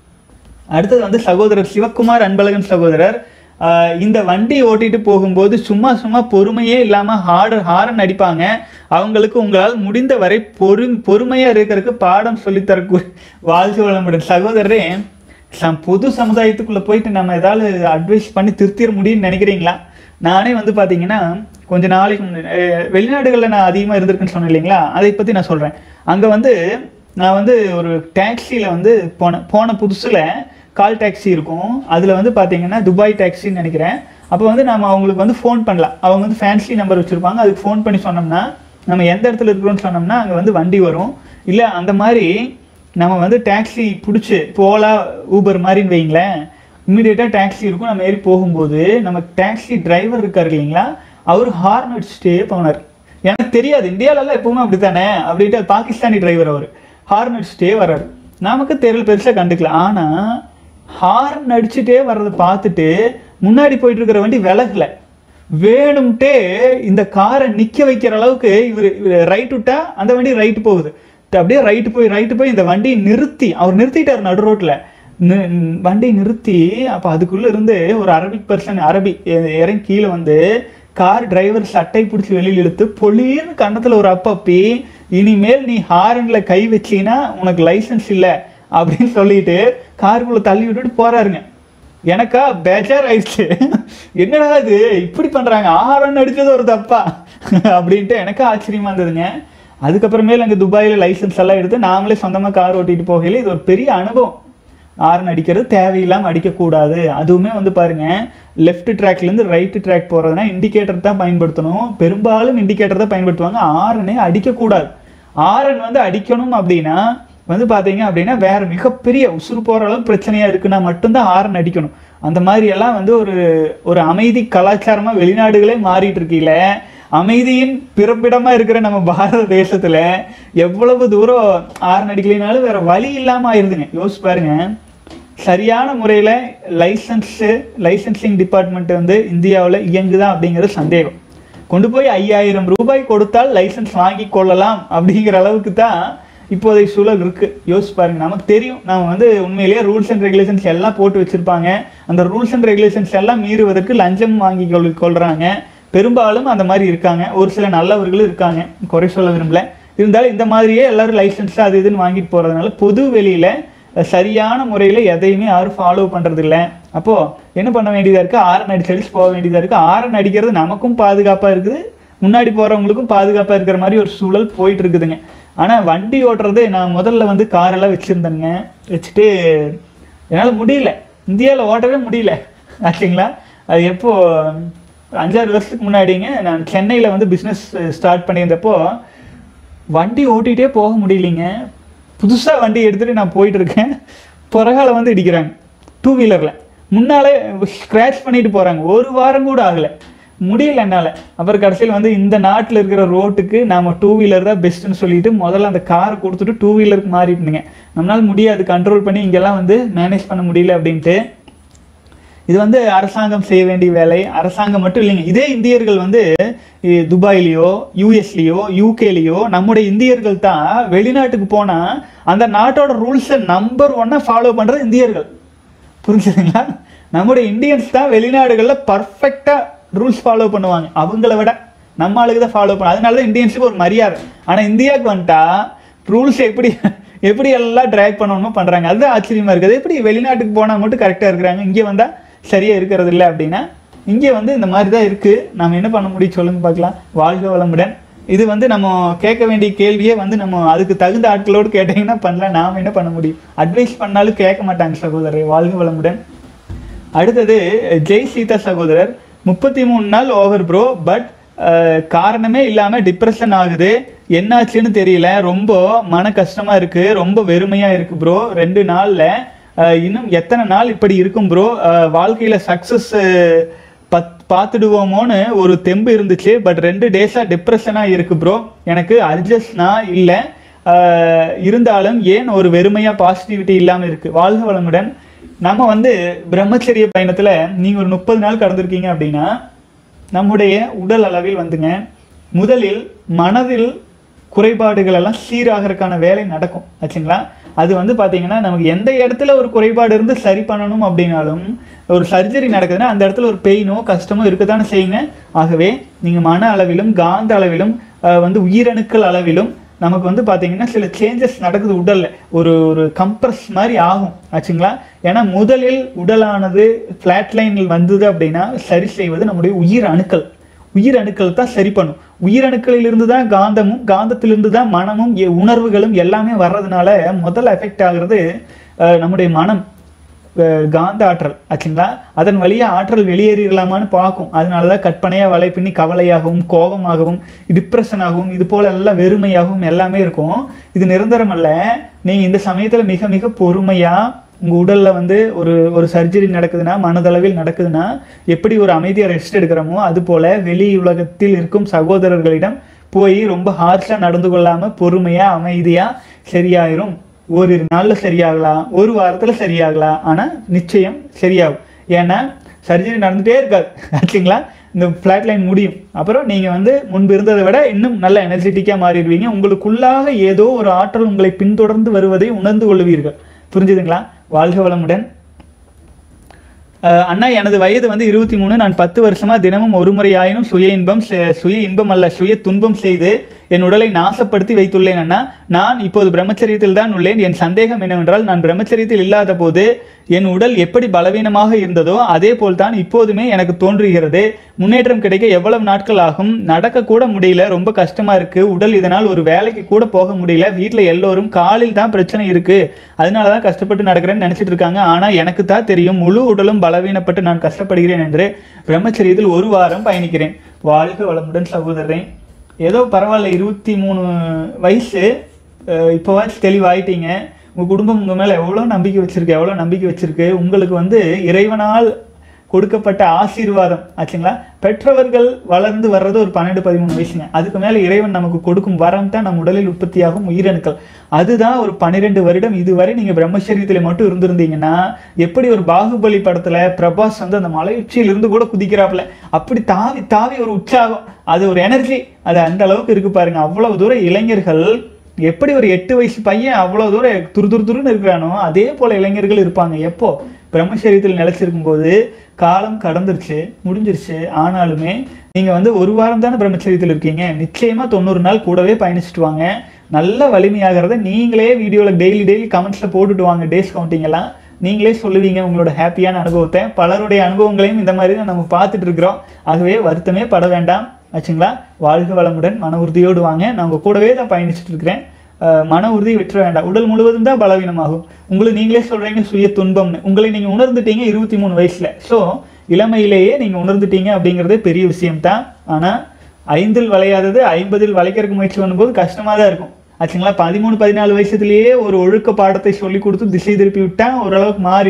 அடுத்தது வந்து சகோதரர் சிவக்குமார் அன்பழகன் சகோதரர் ஆஹ் இந்த வண்டி ஓட்டிட்டு போகும்போது சும்மா சும்மா பொறுமையே இல்லாம ஹார்டு ஹாரன் அடிப்பாங்க அவங்களுக்கு உங்களால் முடிந்த வரை பொறு பொறுமையா இருக்கிறதுக்கு பாடம் சொல்லித்தரக்கூ வாழ்க வளமுடன் சகோதரரே சம் பொது சமுதாயத்துக்குள்ள போயிட்டு நம்ம ஏதாவது அட்வைஸ் பண்ணி திருத்திட முடியும்னு நினைக்கிறீங்களா நானே வந்து பாத்தீங்கன்னா கொஞ்ச நாளைக்கு முன்னாடி அஹ் வெளிநாடுகளில் நான் அதிகமாக இருந்திருக்குன்னு சொன்னேன் இல்லைங்களா அதை பற்றி நான் சொல்கிறேன் அங்கே வந்து நான் வந்து ஒரு டாக்ஸியில் வந்து போனேன் போன புதுசில் கால் டாக்ஸி இருக்கும் அதில் வந்து பார்த்தீங்கன்னா துபாய் டாக்ஸின்னு நினைக்கிறேன் அப்போ வந்து நம்ம அவங்களுக்கு வந்து ஃபோன் பண்ணலாம் அவங்க வந்து ஃபேன்சி நம்பர் வச்சுருப்பாங்க அதுக்கு ஃபோன் பண்ணி சொன்னோம்னா நம்ம எந்த இடத்துல இருக்கிறோம்னு சொன்னோம்னா அங்கே வந்து வண்டி வரும் இல்லை அந்த மாதிரி நம்ம வந்து டாக்ஸி பிடிச்சி ஓலா ஊபர் மாதிரின்னு வைங்களேன் இம்மிடியேட்டாக டாக்ஸி இருக்கும் நம்ம ஏறி போகும்போது நம்ம டாக்ஸி டிரைவர் இருக்கார் இல்லைங்களா அவர் ஹார்ன் அடிச்சுட்டே போனார் எனக்கு தெரியாது இந்தியாவிலலாம் எப்பவுமே அப்படி தானே அப்படின்ட்டு பாகிஸ்தானி டிரைவர் அவர் ஹார்ன் அடிச்சுட்டே வர்றாரு நமக்கு தெரியல பெருசாக கண்டுக்கல ஆனால் ஹார்ன் அடிச்சுட்டே வர்றதை பார்த்துட்டு முன்னாடி போயிட்டு இருக்கிற வண்டி விலகல வேணும்ட்டே இந்த காரை நிக்க வைக்கிற அளவுக்கு இவர் ரைட் விட்டா அந்த வண்டி ரைட்டு போகுது அப்படியே ரைட்டு போய் ரைட்டு போய் இந்த வண்டியை நிறுத்தி அவர் நிறுத்திட்டார் நடு ரோட்ல நி- வண்டி நிறுத்தி அப்ப அதுக்குள்ள இருந்து ஒரு அரபிக் பர்சன் அரபி இ- இறங்கி கீழே வந்து கார் டிரைவர் சட்டை பிடிச்சி வெளியில் இழுத்து பொலின்னு கன்னத்துல ஒரு அப்பப்பி இனிமேல் நீ ஹாரன்ல கை வச்சீன்னா உனக்கு லைசென்ஸ் இல்லை அப்படின்னு சொல்லிட்டு காருக்குள்ள தள்ளி விட்டுட்டு போறாருங்க எனக்கா பேஜார் ஆயிடுச்சு என்னடா இது இப்படி பண்றாங்க ஆரன் அடிச்சது ஒரு தப்பா அப்படின்ட்டு எனக்கு ஆச்சரியமா இருந்ததுங்க அதுக்கப்புறமேல அங்கே துபாயில் லைசென்ஸ் எல்லாம் எடுத்து நாமளே சொந்தமாக கார் ஓட்டிட்டு போகையில இது ஒரு பெரிய அனுபவம் ஆரன் அடிக்கிறது தேவையில்லாமல் அடிக்கக்கூடாது அதுவுமே வந்து பாருங்க லெஃப்ட் ட்ராக்லேருந்து ரைட் ட்ராக் போகிறதுனா இண்டிகேட்டர் தான் பயன்படுத்தணும் பெரும்பாலும் இண்டிகேட்டர் தான் பயன்படுத்துவாங்க ஆரனே அடிக்கக்கூடாது ஆரன் வந்து அடிக்கணும் அப்படின்னா வந்து பார்த்தீங்க அப்படின்னா வேற மிகப்பெரிய உசுறு போகிற அளவுக்கு பிரச்சனையா இருக்குன்னா மட்டும்தான் ஆரன் அடிக்கணும் அந்த மாதிரி எல்லாம் வந்து ஒரு ஒரு அமைதி கலாச்சாரமா வெளிநாடுகளே மாறிட்டு இருக்கீல அமைதியின் பிறப்பிடமா இருக்கிற நம்ம பாரத தேசத்துல எவ்வளவு தூரம் ஆரன் அடிக்கலைனாலும் வேற வழி இல்லாம ஆயிருதுங்க யோசிச்சு பாருங்க சரியான முறையில் லைசன்ஸு லைசன்சிங் டிபார்ட்மெண்ட் வந்து இந்தியாவில் இயங்குதா அப்படிங்கிறது சந்தேகம் கொண்டு போய் ஐயாயிரம் ரூபாய் கொடுத்தால் லைசன்ஸ் வாங்கி கொள்ளலாம் அப்படிங்கிற அளவுக்கு தான் இப்போதைய சூழல் இருக்கு யோசிச்சு பாருங்க நமக்கு தெரியும் நம்ம வந்து உண்மையிலேயே ரூல்ஸ் அண்ட் ரெகுலேஷன்ஸ் எல்லாம் போட்டு வச்சிருப்பாங்க அந்த ரூல்ஸ் அண்ட் ரெகுலேஷன்ஸ் எல்லாம் மீறுவதற்கு லஞ்சம் வாங்கி கொள் கொள்றாங்க பெரும்பாலும் அந்த மாதிரி இருக்காங்க ஒரு சில நல்லவர்களும் இருக்காங்க குறை சொல்ல விரும்பல இருந்தாலும் இந்த மாதிரியே எல்லாரும் லைசன்ஸ் அது இதுன்னு வாங்கிட்டு போறதுனால பொது வெளியில சரியான முறையில் எதையுமே யாரும் ஃபாலோ பண்ணுறது இல்லை அப்போது என்ன பண்ண வேண்டியதாக இருக்குது ஆரன் அடிச்சு அடிச்சு போக வேண்டியதாக இருக்குது ஆரன் அடிக்கிறது நமக்கும் பாதுகாப்பாக இருக்குது முன்னாடி போகிறவங்களுக்கும் பாதுகாப்பாக இருக்கிற மாதிரி ஒரு சூழல் போயிட்டு இருக்குதுங்க ஆனால் வண்டி ஓட்டுறது நான் முதல்ல வந்து காரெல்லாம் வச்சுருந்தேங்க வச்சுட்டு என்னால் முடியல இந்தியாவில் ஓட்டவே முடியல ஆச்சுங்களா அது எப்போ அஞ்சாறு வருஷத்துக்கு முன்னாடிங்க நான் சென்னையில் வந்து பிஸ்னஸ் ஸ்டார்ட் பண்ணியிருந்தப்போ வண்டி ஓட்டிகிட்டே போக முடியலைங்க புதுசாக வண்டி எடுத்துகிட்டு நான் போயிட்டு இருக்கேன் புறகால வந்து இடிக்கிறாங்க டூ வீலரில் முன்னாலே ஸ்க்ராட்ச் பண்ணிட்டு போகிறாங்க ஒரு வாரம் கூட ஆகலை முடியல என்னால் அப்புறம் கடைசியில் வந்து இந்த நாட்டில் இருக்கிற ரோட்டுக்கு நாம டூ வீலர் தான் பெஸ்ட்டுன்னு சொல்லிட்டு முதல்ல அந்த காரை கொடுத்துட்டு டூ வீலருக்கு மாறிட்டுங்க நம்மளால முடியாது கண்ட்ரோல் பண்ணி இங்கெல்லாம் வந்து மேனேஜ் பண்ண முடியல அப்படின்ட்டு இது வந்து அரசாங்கம் செய்ய வேண்டிய வேலை அரசாங்கம் மட்டும் இல்லைங்க இதே இந்தியர்கள் வந்து இ- துபாய்லயோ யூஎஸ்லயோ யூகேலயோ நம்முடைய இந்தியர்கள் தான் வெளிநாட்டுக்கு போனா அந்த நாட்டோட ரூல்ஸை நம்பர் ஒன்னா ஃபாலோ பண்றது இந்தியர்கள் புரிஞ்சுதுங்களா நம்முடைய இந்தியன்ஸ் தான் வெளிநாடுகள்ல பர்ஃபெக்டா ரூல்ஸ் ஃபாலோ பண்ணுவாங்க அவங்கள விட நம்ம ஆளுக்கு தான் ஃபாலோ பண்ண அதனால தான் இந்தியன்ஸுக்கு ஒரு மரியாதை ஆனா இந்தியாவுக்கு வந்துட்டா ரூல்ஸ் எப்படி எப்படி எல்லாம் ட்ராக் பண்ணணுமோ பண்றாங்க அதுதான் ஆச்சரியமா இருக்குது எப்படி வெளிநாட்டுக்கு போனா மட்டும் கரெக்டா இருக்கிறாங்க இங்கே வந்தா சரியா இருக்கிறது இல்லை அப்படின்னா இங்கே வந்து இந்த மாதிரி தான் இருக்கு நாம என்ன பண்ண முடியும் சொல்லுங்க பார்க்கலாம் வாழ்க வளமுடன் இது வந்து நம்ம கேட்க வேண்டிய கேள்வியே வந்து நம்ம அதுக்கு தகுந்த ஆட்களோடு கேட்டீங்கன்னா பண்ணலாம் நாம என்ன பண்ண முடியும் அட்வைஸ் பண்ணாலும் கேட்க மாட்டாங்க சகோதரர் வாழ்க வளமுடன் அடுத்தது ஜெய் சீதா சகோதரர் முப்பத்தி மூணு நாள் ஓவர் ப்ரோ பட் காரணமே இல்லாம டிப்ரெஷன் ஆகுது என்னாச்சுன்னு தெரியல ரொம்ப மன கஷ்டமா இருக்கு ரொம்ப வெறுமையா இருக்கு ப்ரோ ரெண்டு நாள்ல அஹ், இன்னும் எத்தனை நாள் இப்படி இருக்கும் ப்ரோ வாழ்க்கையில சக்சஸ் பத் பார்த்துடுவோமோன்னு ஒரு தெம்பு இருந்துச்சு பட் ரெண்டு டேஸாக டிப்ரெஷனாக இருக்கு ப்ரோ எனக்கு அட்ஜஸ்ட்னா இல்லை இருந்தாலும் ஏன் ஒரு வெறுமையாக பாசிட்டிவிட்டி இல்லாமல் இருக்கு வாழ்க வளமுடன் நம்ம வந்து பிரம்மச்சரிய பயணத்தில் நீங்கள் ஒரு முப்பது நாள் கடந்திருக்கீங்க அப்படின்னா நம்முடைய உடல் அளவில் வந்துங்க முதலில் மனதில் குறைபாடுகள் எல்லாம் சீராகிறதுக்கான வேலை நடக்கும் ஆச்சுங்களா அது வந்து பாத்தீங்கன்னா நமக்கு எந்த இடத்துல ஒரு குறைபாடு இருந்து சரி பண்ணணும் அப்படின்னாலும் ஒரு சர்ஜரி நடக்குதுன்னா அந்த இடத்துல ஒரு பெயினோ கஷ்டமோ இருக்கத்தானே செய்யுங்க ஆகவே நீங்க மன அளவிலும் காந்த அளவிலும் அஹ், வந்து உயிரணுக்கள் அளவிலும் நமக்கு வந்து பாத்தீங்கன்னா சில சேஞ்சஸ் நடக்குது உடல்ல ஒரு ஒரு கம்ப்ரஸ் மாதிரி ஆகும் ஆச்சுங்களா ஏன்னா முதலில் உடலானது ஃபிளாட் லைனில் வந்தது அப்படின்னா சரி செய்வது நம்முடைய உயிர் அணுக்கள் உயிர் அணுக்கள் தான் சரி பண்ணும் உயிரணுக்களிலிருந்து தான் காந்தமும் காந்தத்திலிருந்து தான் மனமும் எ- உணர்வுகளும் எல்லாமே வர்றதுனால முதல்ல எஃபெக்ட் ஆகுறது அஹ், நம்முடைய மனம் அஹ், காந்த ஆற்றல் ஆச்சுங்களா அதன் வழியா ஆற்றல் வெளியேறிடலாமான்னு பார்க்கும் அதனால தான் கற்பனையா வலை பின்னி கவலையாகவும் கோபமாகவும் டிப்ரெஷனாகவும் இது போல எல்லாம் வெறுமையாகவும் எல்லாமே இருக்கும் இது நிரந்தரம் அல்ல நீங்க இந்த சமயத்துல மிக மிக பொறுமையா உங்க உடல்ல வந்து ஒரு ஒரு சர்ஜரி நடக்குதுன்னா மனதளவில் நடக்குதுன்னா எப்படி ஒரு அமைதியா ரெஸ்ட் எடுக்கிறோமோ அது போல வெளி உலகத்தில் இருக்கும் சகோதரர்களிடம் போய் ரொம்ப ஹார்ஷா நடந்து கொள்ளாம பொறுமையா அமைதியா சரியாயிரும் ஓரிரு நாள்ல சரியாகலாம் ஒரு வாரத்துல சரியாகலாம் ஆனா நிச்சயம் சரியாகும் ஏன்னா சர்ஜரி நடந்துட்டே இருக்காது ஆச்சுங்களா இந்த ஃபிளாட் லைன் முடியும் அப்புறம் நீங்க வந்து முன்பு இருந்ததை விட இன்னும் நல்ல எனர்ஜெட்டிக்கா மாறிடுவீங்க உங்களுக்குள்ளாக ஏதோ ஒரு ஆற்றல் உங்களை பின்தொடர்ந்து வருவதை உணர்ந்து கொள்வீர்கள் புரிஞ்சுதுங்களா வாழ்க வளமுடன் அஹ் அண்ணா எனது வயது வந்து இருபத்தி மூணு நான் பத்து வருஷமா தினமும் ஒரு முறை ஆயினும் சுய இன்பம் செ- சுய இன்பம் அல்ல சுய துன்பம் செய்து என் உடலை நாசப்படுத்தி வைத்துள்ளேன் அண்ணா நான் இப்போது பிரம்மச்சரியத்தில் தான் உள்ளேன் என் சந்தேகம் என்னவென்றால் நான் பிரம்மச்சரியத்தில் இல்லாத போது என் உடல் எப்படி பலவீனமாக இருந்ததோ அதே போல் தான் இப்போதுமே எனக்கு தோன்றுகிறது முன்னேற்றம் கிடைக்க எவ்வளவு நாட்கள் ஆகும் நடக்க கூட முடியல ரொம்ப கஷ்டமா இருக்கு உடல் இதனால் ஒரு வேலைக்கு கூட போக முடியல வீட்ல எல்லோரும் காலில் தான் பிரச்சனை இருக்கு அதனால தான் கஷ்டப்பட்டு நடக்கிறேன்னு நினைச்சிட்டு இருக்காங்க ஆனா எனக்கு தான் தெரியும் முழு உடலும் பலவீனப்பட்டு நான் கஷ்டப்படுகிறேன் என்று பிரம்மச்சரியத்தில் ஒரு வாரம் பயணிக்கிறேன் வாழ்க வளமுடன் சகோதரன் ஏதோ பரவாயில்ல இருபத்தி மூணு வயசு அஹ் இப்போவாச்சும் தெளிவாயிட்டீங்க உங்க குடும்பம் உங்க மேல எவ்வளவு நம்பிக்கை வச்சிருக்கு எவ்வளவு நம்பிக்கை வச்சிருக்கு உங்களுக்கு வந்து இறைவனால் கொடுக்கப்பட்ட ஆசீர்வாதம் ஆச்சுங்களா பெற்றவர்கள் வளர்ந்து வர்றது ஒரு பன்னெண்டு பதிமூணு வயசுங்க அதுக்கு மேல இறைவன் நமக்கு கொடுக்கும் வரம் தான் நம் உடலில் உற்பத்தியாகும் உயிரணுக்கள் அதுதான் ஒரு பன்னிரெண்டு வருடம் இதுவரை நீங்க பிரம்மச்சரியத்துல மட்டும் இருந்திருந்தீங்கன்னா எப்படி ஒரு பாகுபலி படத்துல பிரபாஸ் வந்து அந்த மலை உச்சியில இருந்து கூட குதிக்கிறாப்புல அப்படி தாவி தாவி ஒரு உற்சாகம் அது ஒரு எனர்ஜி அது அந்த அளவுக்கு இருக்கு பாருங்க அவ்வளவு தூரம் இளைஞர்கள் எப்படி ஒரு எட்டு வயசு பையன் அவ்வளவு தூரம் துரு துரு துருன்னு இருக்கிறானோ அதே போல இளைஞர்கள் இருப்பாங்க எப்போ பிரம்மச்சரியத்தில் நிலைச்சிருக்கும் போது காலம் கடந்துருச்சு முடிஞ்சிருச்சு ஆனாலுமே நீங்க வந்து ஒரு வாரம் தானே பிரம்மச்சரியத்தில் இருக்கீங்க நிச்சயமா தொண்ணூறு நாள் கூடவே பயணிச்சுட்டு வாங்க நல்ல வலிமையாகிறத நீங்களே வீடியோல டெய்லி டெய்லி கமெண்ட்ஸ்ல போட்டுட்டு வாங்க டேஸ் கவுண்டிங் எல்லாம் நீங்களே சொல்லுவீங்க உங்களோட ஹாப்பியான அனுபவத்தை பலருடைய அனுபவங்களையும் இந்த மாதிரி தான் நம்ம பார்த்துட்டு இருக்கிறோம் ஆகவே வருத்தமே பட வேண்டாம் ஆச்சுங்களா வாழ்க வளமுடன் மன உறுதியோடு வாங்க நான் உங்க கூடவே தான் பயணிச்சுட்டு இருக்கிறேன் அஹ் மன உறுதி விட்டுற வேண்டாம் உடல் முழுவதும் தான் பலவீனமாகும் உங்களுக்கு நீங்களே சொல்றீங்க சுய துன்பம்னு உங்களை நீங்க உணர்ந்துட்டீங்க இருபத்தி மூணு வயசுல ஸோ இளமையிலேயே நீங்க உணர்ந்துட்டீங்க அப்படிங்கிறதே பெரிய விஷயம் தான் ஆனா ஐந்தில் வளையாதது ஐம்பதில் வளைக்கிறதுக்கு முயற்சி பண்ணும்போது கஷ்டமா தான் இருக்கும் ஆச்சுங்களா பதிமூணு பதினாலு வயசுலயே ஒரு ஒழுக்க பாடத்தை சொல்லி கொடுத்து திசை திருப்பி விட்டா ஓரளவுக்கு மாறிடும்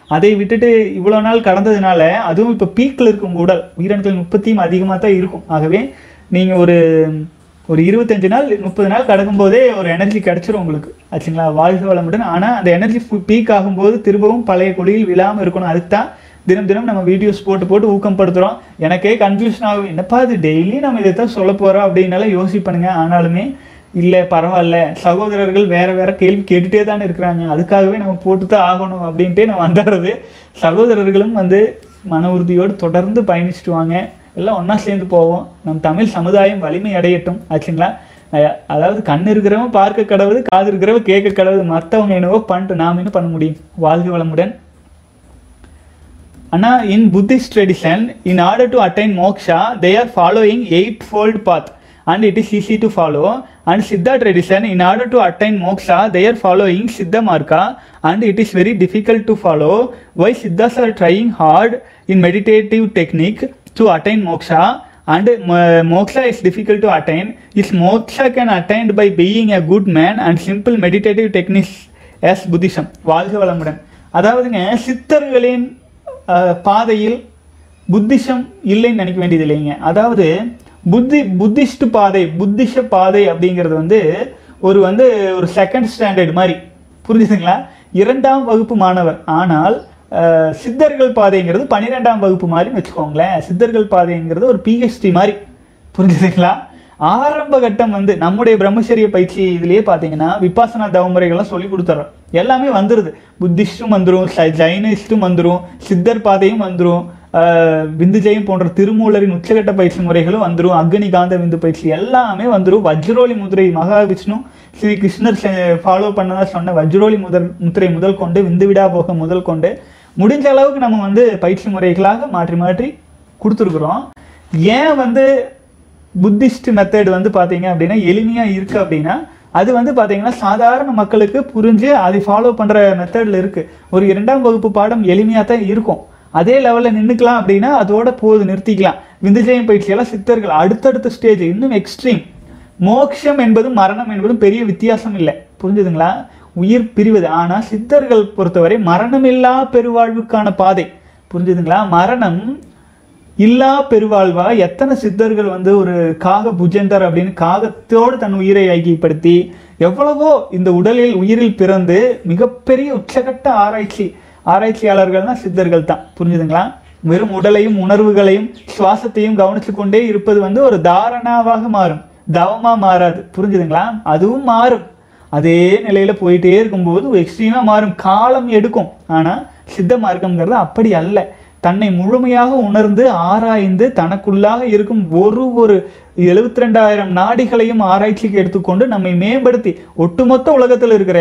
அதை விட்டுட்டு இவ்வளோ நாள் கடந்ததுனால அதுவும் இப்போ பீக்கில் இருக்கும் உடல் உயிரணுக்களின் உற்பத்தியும் அதிகமாக தான் இருக்கும் ஆகவே நீங்கள் ஒரு ஒரு இருபத்தஞ்சு நாள் முப்பது நாள் கடக்கும்போதே ஒரு எனர்ஜி கிடைச்சிரும் உங்களுக்கு ஆச்சுங்களா வாழ்க வளமுடன் ஆனால் அந்த எனர்ஜி பீக் ஆகும்போது திரும்பவும் பழைய கொடியில் விழாமல் இருக்கணும் அதுக்கு தான் தினம் தினம் நம்ம வீடியோஸ் போட்டு போட்டு ஊக்கப்படுத்துகிறோம் எனக்கே கன்ஃபியூஷன் ஆகும் என்னப்பா இது டெய்லி நம்ம இதை தான் சொல்ல போகிறோம் அப்படின்னால யோசிப்பனுங்க ஆனாலுமே இல்லை பரவாயில்ல சகோதரர்கள் வேற வேற கேள்வி கேட்டுட்டே தானே இருக்கிறாங்க அதுக்காகவே நம்ம போட்டு தான் ஆகணும் அப்படின்ட்டே நம்ம வந்துடுறது சகோதரர்களும் வந்து மன உறுதியோடு தொடர்ந்து பயணிச்சுட்டு வாங்க எல்லாம் ஒன்றா சேர்ந்து போவோம் நம் தமிழ் சமுதாயம் வலிமை அடையட்டும் ஆச்சுங்களா அஹ் அதாவது கண் இருக்கிறவன் பார்க்க கடவுது காது இருக்கிறவன் கேட்க கடவுது மற்றவங்க என்னவோ பண்ணிட்டு நாம் என்ன பண்ண முடியும் வாழ்க வளமுடன் Anna, in Buddhist tradition, in order to attain moksha, they are following eightfold path and it is easy to follow. And Siddha tradition, in order to attain moksha, they are following Siddha Marga and it is very difficult to follow. Why Siddhas are trying hard in meditative technique to attain moksha and uh, moksha is difficult to attain. Is moksha can attained by being a good man and simple meditative techniques as Buddhism. வாழ்க வளமுடன் அதாவதுங்க சித்தர்களின் அஹ், பாதையில் Buddhism இல்லைன்னு நினைக்க வேண்டியது இல்லைங்க அதாவது புத்தி புத்திஸ்ட் பாதை புத்திஷ பாதை அப்படிங்கிறது வந்து ஒரு வந்து ஒரு செகண்ட் ஸ்டாண்டர்ட் மாதிரி புரிஞ்சுதுங்களா இரண்டாம் வகுப்பு மாணவர் ஆனால் அஹ், சித்தர்கள் பாதைங்கிறது பன்னிரெண்டாம் வகுப்பு மாதிரி வச்சுக்கோங்களேன் சித்தர்கள் பாதைங்கிறது ஒரு பிஹெச்டி மாதிரி புரிஞ்சுதுங்களா ஆரம்ப கட்டம் வந்து நம்முடைய பிரம்மச்சரிய பயிற்சி இதுலயே பார்த்தீங்கன்னா விபாசனா தவமுறைகள்லாம் சொல்லி கொடுத்துறோம் எல்லாமே வந்துருது புத்திஸ்டும் வந்துரும் சை- ஜைனிஸ்டும் வந்துரும் சித்தர் பாதையும் வந்துரும் ஆஹ் விந்துஜெயம் போன்ற திருமூலரின் உச்சகட்ட பயிற்சி முறைகளும் வந்துரும் அக்னி காந்த விந்து பயிற்சி எல்லாமே வந்துரும் வஜ்ரோலி முதிரை மகாவிஷ்ணு ஸ்ரீ கிருஷ்ணர் ஃபாலோ பண்ணதா சொன்ன வஜ்ரோலி முதல் முத்திரை முதல் கொண்டு விந்து விடா போக முதல் கொண்டு முடிஞ்ச அளவுக்கு நம்ம வந்து பயிற்சி முறைகளாக மாற்றி மாற்றி கொடுத்துருக்குறோம் ஏன் வந்து புத்திஸ்ட் மெத்தட் வந்து பார்த்தீங்க அப்படின்னா எளிமையாக இருக்குது அப்படின்னா அது வந்து பார்த்தீங்கன்னா சாதாரண மக்களுக்கு புரிஞ்சு அதை ஃபாலோ பண்ணுற மெத்தடில் இருக்குது ஒரு இரண்டாம் வகுப்பு பாடம் எளிமையாக தான் இருக்கும் அதே லெவலில் நின்றுக்கலாம் அப்படின்னா அதோட போது நிறுத்திக்கலாம் விந்துஜயம் பயிற்சியெல்லாம் சித்தர்கள் அடுத்தடுத்த ஸ்டேஜ் இன்னும் எக்ஸ்ட்ரீம் மோட்சம் என்பதும் மரணம் என்பதும் பெரிய வித்தியாசம் இல்லை புரிஞ்சுதுங்களா உயிர் பிரிவது ஆனால் சித்தர்கள் பொறுத்தவரை மரணமில்லா பெருவாழ்வுக்கான பாதை புரிஞ்சுதுங்களா மரணம் இல்லா பெருவாழ்வா எத்தனை சித்தர்கள் வந்து ஒரு காக புஜந்தர் அப்படின்னு காகத்தோடு தன் உயிரை ஐக்கியப்படுத்தி எவ்வளவோ இந்த உடலில் உயிரில் பிறந்து மிகப்பெரிய உச்சகட்ட ஆராய்ச்சி ஆராய்ச்சியாளர்கள்னா சித்தர்கள் தான் புரிஞ்சுதுங்களா வெறும் உடலையும் உணர்வுகளையும் சுவாசத்தையும் கவனிச்சு கொண்டே இருப்பது வந்து ஒரு தாரணாவாக மாறும் தவமா மாறாது புரிஞ்சுதுங்களா அதுவும் மாறும் அதே நிலையில போயிட்டே இருக்கும்போது எக்ஸ்ட்ரீமா மாறும் காலம் எடுக்கும் ஆனா சித்த மார்க்கம்ங்கிறது அப்படி அல்ல தன்னை முழுமையாக உணர்ந்து ஆராய்ந்து தனக்குள்ளாக இருக்கும் ஒரு ஒரு எழுபத்தி ரெண்டாயிரம் நாடிகளையும் ஆராய்ச்சிக்கு எடுத்துக்கொண்டு நம்மை மேம்படுத்தி ஒட்டுமொத்த உலகத்தில் இருக்கிற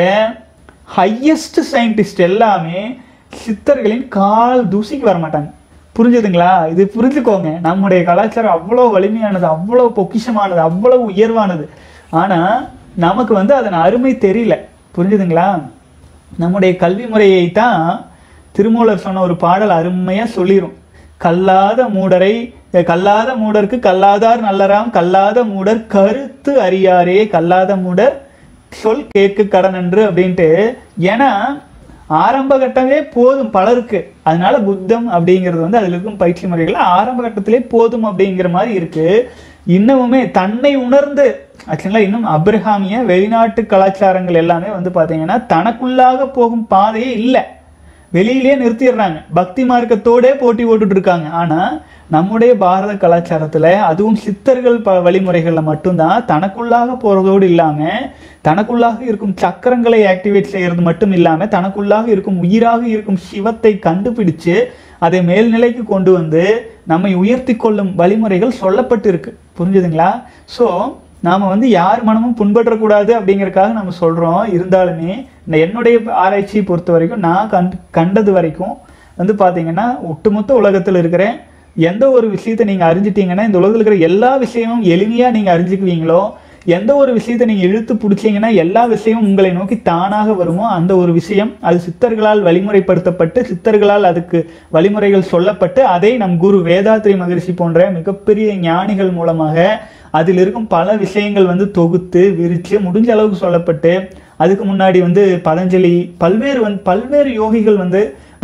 ஹையஸ்ட் சயின்டிஸ்ட் எல்லாமே சித்தர்களின் கால் தூசிக்கு வர மாட்டாங்க புரிஞ்சுதுங்களா இது புரிஞ்சுக்கோங்க நம்முடைய கலாச்சாரம் அவ்வளோ வலிமையானது அவ்வளோ பொக்கிஷமானது அவ்வளோ உயர்வானது ஆனால் நமக்கு வந்து அதன் அருமை தெரியல புரிஞ்சுதுங்களா நம்முடைய கல்வி முறையை தான் திருமூலர் சொன்ன ஒரு பாடல் அருமையாக சொல்லிரும் கல்லாத மூடரை கல்லாத மூடருக்கு கல்லாதார் நல்லராம் கல்லாத மூடர் கருத்து அறியாரே கல்லாத மூடர் சொல் கேட்க கடன் என்று அப்படின்ட்டு ஏன்னா ஆரம்ப கட்டமே போதும் பலருக்கு அதனால புத்தம் அப்படிங்கிறது வந்து அதில் இருக்கும் பயிற்சி முறைகள் ஆரம்ப கட்டத்திலே போதும் அப்படிங்கிற மாதிரி இருக்கு இன்னமுமே தன்னை உணர்ந்து ஆக்சுவலா இன்னும் அப்ரஹாமிய வெளிநாட்டு கலாச்சாரங்கள் எல்லாமே வந்து பாத்தீங்கன்னா தனக்குள்ளாக போகும் பாதையே இல்லை வெளியிலே நிறுத்திடுறாங்க பக்தி மார்க்கத்தோடே போட்டி போட்டுட்டு இருக்காங்க ஆனா நம்முடைய பாரத கலாச்சாரத்துல அதுவும் சித்தர்கள் ப வழிமுறைகள்ல மட்டும்தான் தனக்குள்ளாக போறதோடு இல்லாம தனக்குள்ளாக இருக்கும் சக்கரங்களை ஆக்டிவேட் செய்யறது மட்டும் இல்லாம தனக்குள்ளாக இருக்கும் உயிராக இருக்கும் சிவத்தை கண்டுபிடிச்சு அதை மேல்நிலைக்கு கொண்டு வந்து நம்மை உயர்த்தி கொள்ளும் வழிமுறைகள் சொல்லப்பட்டு இருக்கு புரிஞ்சுதுங்களா ஸோ நாம வந்து யார் மனமும் புண்பற்றக்கூடாது அப்படிங்கறதுக்காக நம்ம சொல்றோம் இருந்தாலுமே இந்த என்னுடைய ஆராய்ச்சியை பொறுத்த வரைக்கும் நான் கண்டு கண்டது வரைக்கும் வந்து பாத்தீங்கன்னா ஒட்டுமொத்த உலகத்தில் இருக்கிற எந்த ஒரு விஷயத்தை நீங்க அறிஞ்சிட்டீங்கன்னா இந்த உலகத்தில் இருக்கிற எல்லா விஷயமும் எளிமையா நீங்க அறிஞ்சுக்குவீங்களோ எந்த ஒரு விஷயத்தை நீங்க இழுத்து பிடிச்சீங்கன்னா எல்லா விஷயமும் உங்களை நோக்கி தானாக வருமோ அந்த ஒரு விஷயம் அது சித்தர்களால் வழிமுறைப்படுத்தப்பட்டு சித்தர்களால் அதுக்கு வழிமுறைகள் சொல்லப்பட்டு அதை நம் குரு வேதாத்ரி மகரிஷி போன்ற மிகப்பெரிய ஞானிகள் மூலமாக அதில் இருக்கும் பல விஷயங்கள் வந்து தொகுத்து விரித்து முடிஞ்ச அளவுக்கு சொல்லப்பட்டு அதுக்கு முன்னாடி வந்து பதஞ்சலி பல்வேறு வந்து பல்வேறு யோகிகள் வந்து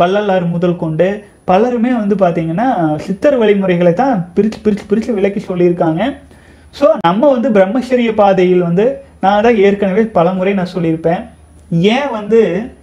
வள்ளலார் முதல் கொண்டு பலருமே வந்து பார்த்தீங்கன்னா சித்தர் வழிமுறைகளை தான் பிரித்து பிரித்து பிரித்து விளக்கி சொல்லியிருக்காங்க ஸோ நம்ம வந்து பிரம்மச்சரிய பாதையில் வந்து நான் தான் ஏற்கனவே பல முறை நான் சொல்லியிருப்பேன் ஏன் வந்து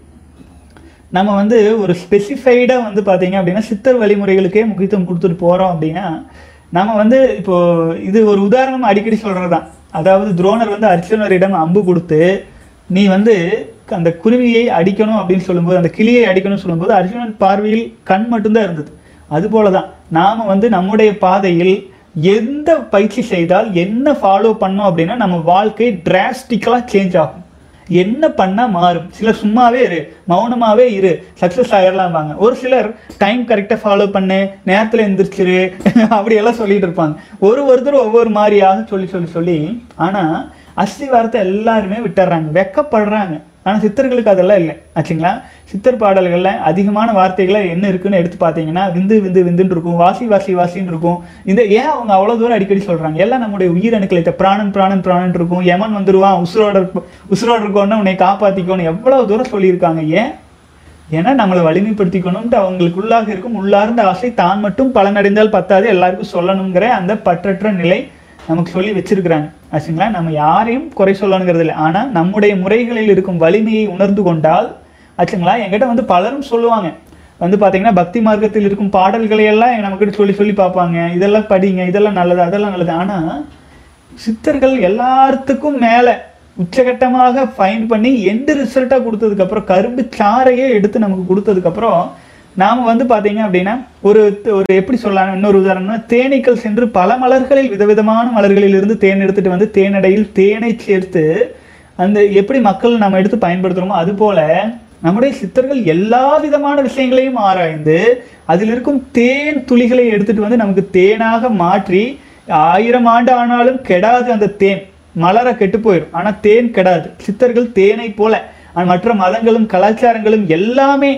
நம்ம வந்து ஒரு ஸ்பெசிஃபைடாக வந்து பார்த்தீங்க அப்படின்னா சித்தர் வழிமுறைகளுக்கே முக்கியத்துவம் கொடுத்துட்டு போகிறோம் அப்படின்னா நம்ம வந்து இப்போ இது ஒரு உதாரணம் அடிக்கடி சொல்கிறது தான் அதாவது துரோணர் வந்து அர்ஜுனரிடம் அம்பு கொடுத்து நீ வந்து அந்த குருவியை அடிக்கணும் அப்படின்னு சொல்லும்போது அந்த கிளியை அடிக்கணும்னு சொல்லும்போது அர்ஜுனன் பார்வையில் கண் மட்டும்தான் இருந்தது அதுபோல தான் நாம் வந்து நம்முடைய பாதையில் எந்த பயிற்சி செய்தால் என்ன ஃபாலோ பண்ணோம் அப்படின்னா நம்ம வாழ்க்கை டிராஸ்டிக்கலாக சேஞ்ச் ஆகும் என்ன பண்ணா மாறும் சிலர் சும்மாவே இரு மௌனமாவே இரு சக்ஸஸ் ஆயிடலாம்பாங்க ஒரு சிலர் டைம் கரெக்டாக ஃபாலோ பண்ணு நேரத்தில் எந்திரிச்சிரு அப்படியெல்லாம் சொல்லிட்டு இருப்பாங்க ஒரு ஒருத்தர் ஒவ்வொரு மாதிரியாக சொல்லி சொல்லி சொல்லி ஆனால் அஸ்திவாரத்தை எல்லாருமே விட்டுறாங்க வெக்கப்படுறாங்க ஆனால் சித்தர்களுக்கு அதெல்லாம் இல்லை ஆச்சுங்களா சித்தர் பாடல்களில் அதிகமான வார்த்தைகளை என்ன இருக்குன்னு எடுத்து பார்த்தீங்கன்னா விந்து விந்து விந்துன்னு இருக்கும் வாசி வாசி வாசின்னு இருக்கும் இந்த ஏன் அவங்க அவ்வளோ தூரம் அடிக்கடி சொல்கிறாங்க எல்லாம் நம்முடைய உயிரணுக்களை இந்த பிராணன் பிராணன் பிராணன் இருக்கும் யமன் வந்துருவான் உசுரோட இருப்ப- உசுரோட இருக்கோன்னு உன்னை காப்பாற்றிக்கணும் எவ்வளோ தூரம் சொல்லியிருக்காங்க ஏன் ஏன்னா நம்மளை வலிமைப்படுத்திக்கணும்ட்டு அவங்களுக்குள்ளாக இருக்கும் உள்ளார்ந்த ஆசை தான் மட்டும் பலனடைந்தால் பத்தாது எல்லாருக்கும் சொல்லணுங்கிற அந்த பற்றற்ற நிலை நமக்கு சொல்லி வச்சிருக்கிறாங்க ஆச்சுங்களா நம்ம யாரையும் குறை சொல்லணுங்கிறது இல்லை ஆனால் நம்முடைய முறைகளில் இருக்கும் வலிமையை உணர்ந்து கொண்டால் ஆச்சுங்களா என்கிட்ட வந்து பலரும் சொல்லுவாங்க வந்து பார்த்தீங்கன்னா பக்தி மார்க்கத்தில் இருக்கும் பாடல்களை எல்லாம் நமக்கிட்ட சொல்லி சொல்லி பார்ப்பாங்க இதெல்லாம் படிங்க இதெல்லாம் நல்லது அதெல்லாம் நல்லது ஆனால் சித்தர்கள் எல்லாத்துக்கும் மேலே உச்சகட்டமாக ஃபைன் பண்ணி எந்த ரிசல்ட்டாக கொடுத்ததுக்கப்புறம் கரும்பு சாறையே எடுத்து நமக்கு கொடுத்ததுக்கப்புறம் நாம் வந்து பார்த்தீங்க அப்படின்னா ஒரு ஒரு எப்படி சொல்லலாம் இன்னொரு உதாரணம்னா தேனீக்கள் சென்று பல மலர்களில் விதவிதமான மலர்களில் இருந்து தேன் எடுத்துட்டு வந்து தேனடையில் தேனை சேர்த்து அந்த எப்படி மக்கள் நம்ம எடுத்து பயன்படுத்துகிறோமோ அதுபோல நம்முடைய சித்தர்கள் எல்லா விதமான விஷயங்களையும் ஆராய்ந்து அதில் இருக்கும் தேன் துளிகளை எடுத்துட்டு வந்து நமக்கு தேனாக மாற்றி ஆயிரம் ஆண்டு ஆனாலும் கெடாது அந்த தேன் மலர கெட்டு போயிடும் ஆனா தேன் கெடாது சித்தர்கள் தேனை போல ஆனா மற்ற மதங்களும் கலாச்சாரங்களும் எல்லாமே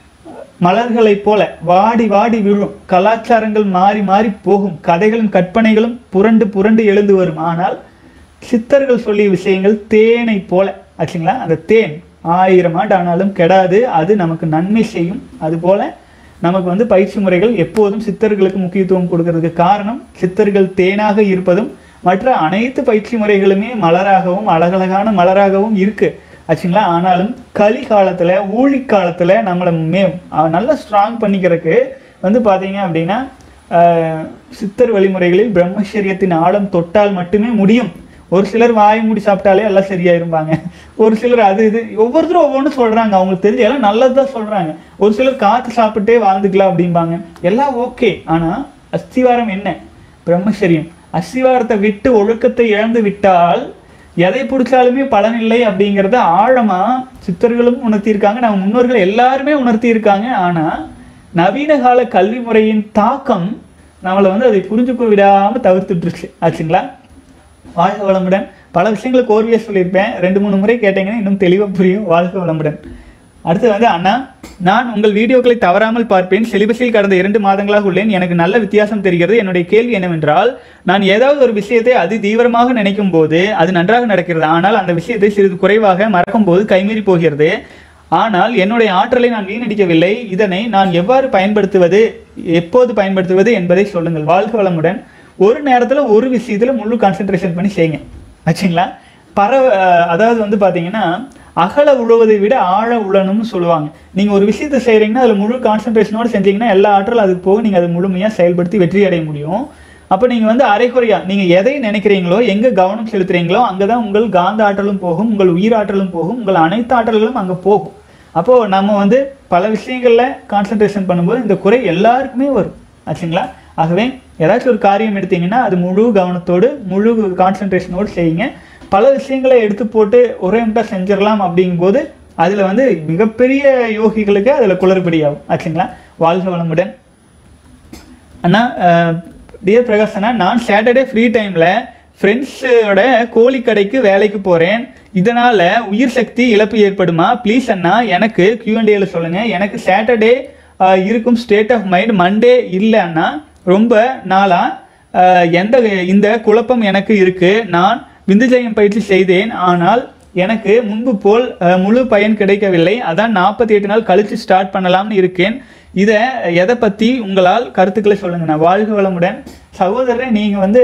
மலர்களைப் போல வாடி வாடி விழும் கலாச்சாரங்கள் மாறி மாறி போகும் கதைகளும் கற்பனைகளும் புரண்டு புரண்டு எழுந்து வரும் ஆனால் சித்தர்கள் சொல்லிய விஷயங்கள் தேனை போல ஆச்சுங்களா அந்த தேன் ஆயிரம் ஆண்டு ஆனாலும் கெடாது அது நமக்கு நன்மை செய்யும் அதுபோல நமக்கு வந்து பயிற்சி முறைகள் எப்போதும் சித்தர்களுக்கு முக்கியத்துவம் கொடுக்கறதுக்கு காரணம் சித்தர்கள் தேனாக இருப்பதும் மற்ற அனைத்து பயிற்சி முறைகளுமே மலராகவும் அழகழகான மலராகவும் இருக்கு ஆச்சுங்களா ஆனாலும் களி காலத்துல ஊழி காலத்துல நம்மளை மே அஹ் நல்லா ஸ்ட்ராங் பண்ணிக்கிறதுக்கு வந்து பாத்தீங்க அப்படின்னா ஆஹ் சித்தர் வழிமுறைகளில் பிரம்மச்சரியத்தின் ஆழம் தொட்டால் மட்டுமே முடியும் ஒரு சிலர் வாய் மூடி சாப்பிட்டாலே எல்லாம் சரியாயிருப்பாங்க ஒரு சிலர் அது இது ஒவ்வொருத்தரும் ஒவ்வொன்றும் சொல்றாங்க அவங்களுக்கு தெரிஞ்சு எல்லாம் நல்லதுதான் சொல்றாங்க ஒரு சிலர் காத்து சாப்பிட்டே வாழ்ந்துக்கலாம் அப்படிம்பாங்க எல்லாம் ஓகே ஆனா அஸ்திவாரம் என்ன பிரம்மச்சரியம் அஸ்திவாரத்தை விட்டு ஒழுக்கத்தை இழந்து விட்டால் எதை பிடிச்சாலுமே பலனில்லை அப்படிங்கிறத ஆழமா சித்தர்களும் உணர்த்தியிருக்காங்க நம்ம முன்னோர்கள் எல்லாருமே உணர்த்தியிருக்காங்க ஆனா நவீன கால கல்வி முறையின் தாக்கம் நம்மளை வந்து அதை புரிஞ்சுக்க விடாம தவிர்த்துட்டுருச்சு ஆச்சுங்களா வாழ்க வளமுடன் பல விஷயங்களை கோர்வையாக சொல்லியிருப்பேன் ரெண்டு மூணு முறை கேட்டீங்கன்னா இன்னும் தெளிவாக புரியும் வாழ்க வளமுடன் அடுத்து வந்து அண்ணா நான் உங்கள் வீடியோக்களை தவறாமல் பார்ப்பேன் சிலிபஸில் கடந்த இரண்டு மாதங்களாக உள்ளேன் எனக்கு நல்ல வித்தியாசம் தெரிகிறது என்னுடைய கேள்வி என்னவென்றால் நான் ஏதாவது ஒரு விஷயத்தை அதி தீவிரமாக நினைக்கும் போது அது நன்றாக நடக்கிறது ஆனால் அந்த விஷயத்தை சிறிது குறைவாக மறக்கும் போது கைமீறி போகிறது ஆனால் என்னுடைய ஆற்றலை நான் வீணடிக்கவில்லை இதனை நான் எவ்வாறு பயன்படுத்துவது எப்போது பயன்படுத்துவது என்பதை சொல்லுங்கள் வாழ்க வளமுடன் ஒரு நேரத்துல ஒரு விஷயத்துல முழு கான்சென்ட்ரேஷன் பண்ணி செய்யுங்க ஆச்சுங்களா பறவ அஹ் அதாவது வந்து பாத்தீங்கன்னா அகல உழுவதை விட ஆழ உழணும்னு சொல்லுவாங்க நீங்க ஒரு விஷயத்தை செய்றீங்கன்னா அதுல முழு கான்சென்ட்ரேஷனோட செஞ்சீங்கன்னா எல்லா ஆற்றலும் அதுக்கு போக நீங்க அதை முழுமையா செயல்படுத்தி வெற்றி அடைய முடியும் அப்போ நீங்க வந்து அரைக்குறையா நீங்க எதை நினைக்கிறீங்களோ எங்க கவனம் செலுத்துறீங்களோ அங்கதான் உங்கள் காந்த ஆற்றலும் போகும் உங்கள் உயிர் ஆற்றலும் போகும் உங்கள் அனைத்து ஆற்றல்களும் அங்க போகும் அப்போ நம்ம வந்து பல விஷயங்கள்ல கான்சென்ட்ரேஷன் பண்ணும்போது இந்த குறை எல்லாருக்குமே வரும் ஆச்சுங்களா ஆகவே ஏதாச்சும் ஒரு காரியம் எடுத்தீங்கன்னா அது முழு கவனத்தோடு முழு கான்சென்ட்ரேஷனோடு செய்யுங்க பல விஷயங்களை எடுத்து போட்டு ஒரே முட்டா செஞ்சிடலாம் அப்படிங்கும்போது அதுல வந்து மிகப்பெரிய யோகிகளுக்கு அதுல குளறுபடியாகும் ஆச்சுங்களா வாழ்க வளமுடன் அண்ணா டியர் பிரகாஷ் அண்ணா நான் சாட்டர்டே ஃப்ரீ டைமில் ஃப்ரெண்ட்ஸோட கோழி கடைக்கு வேலைக்கு போகிறேன் இதனால் உயிர் சக்தி இழப்பு ஏற்படுமா ப்ளீஸ் அண்ணா எனக்கு கியூஎன்டேல சொல்லுங்கள் எனக்கு சாட்டர்டே இருக்கும் ஸ்டேட் ஆஃப் மைண்ட் மண்டே இல்லை அண்ணா ரொம்ப நாளாக எந்த இந்த குழப்பம் எனக்கு இருக்கு நான் விந்துஜயம் பயிற்சி செய்தேன் ஆனால் எனக்கு முன்பு போல் அஹ், முழு பயன் கிடைக்கவில்லை அதான் நாற்பத்தி எட்டு நாள் கழிச்சு ஸ்டார்ட் பண்ணலாம்னு இருக்கேன் இதை எதை பற்றி உங்களால் கருத்துக்களை சொல்லுங்க நான் வாழ்க வளமுடன் சகோதரரை நீங்கள் வந்து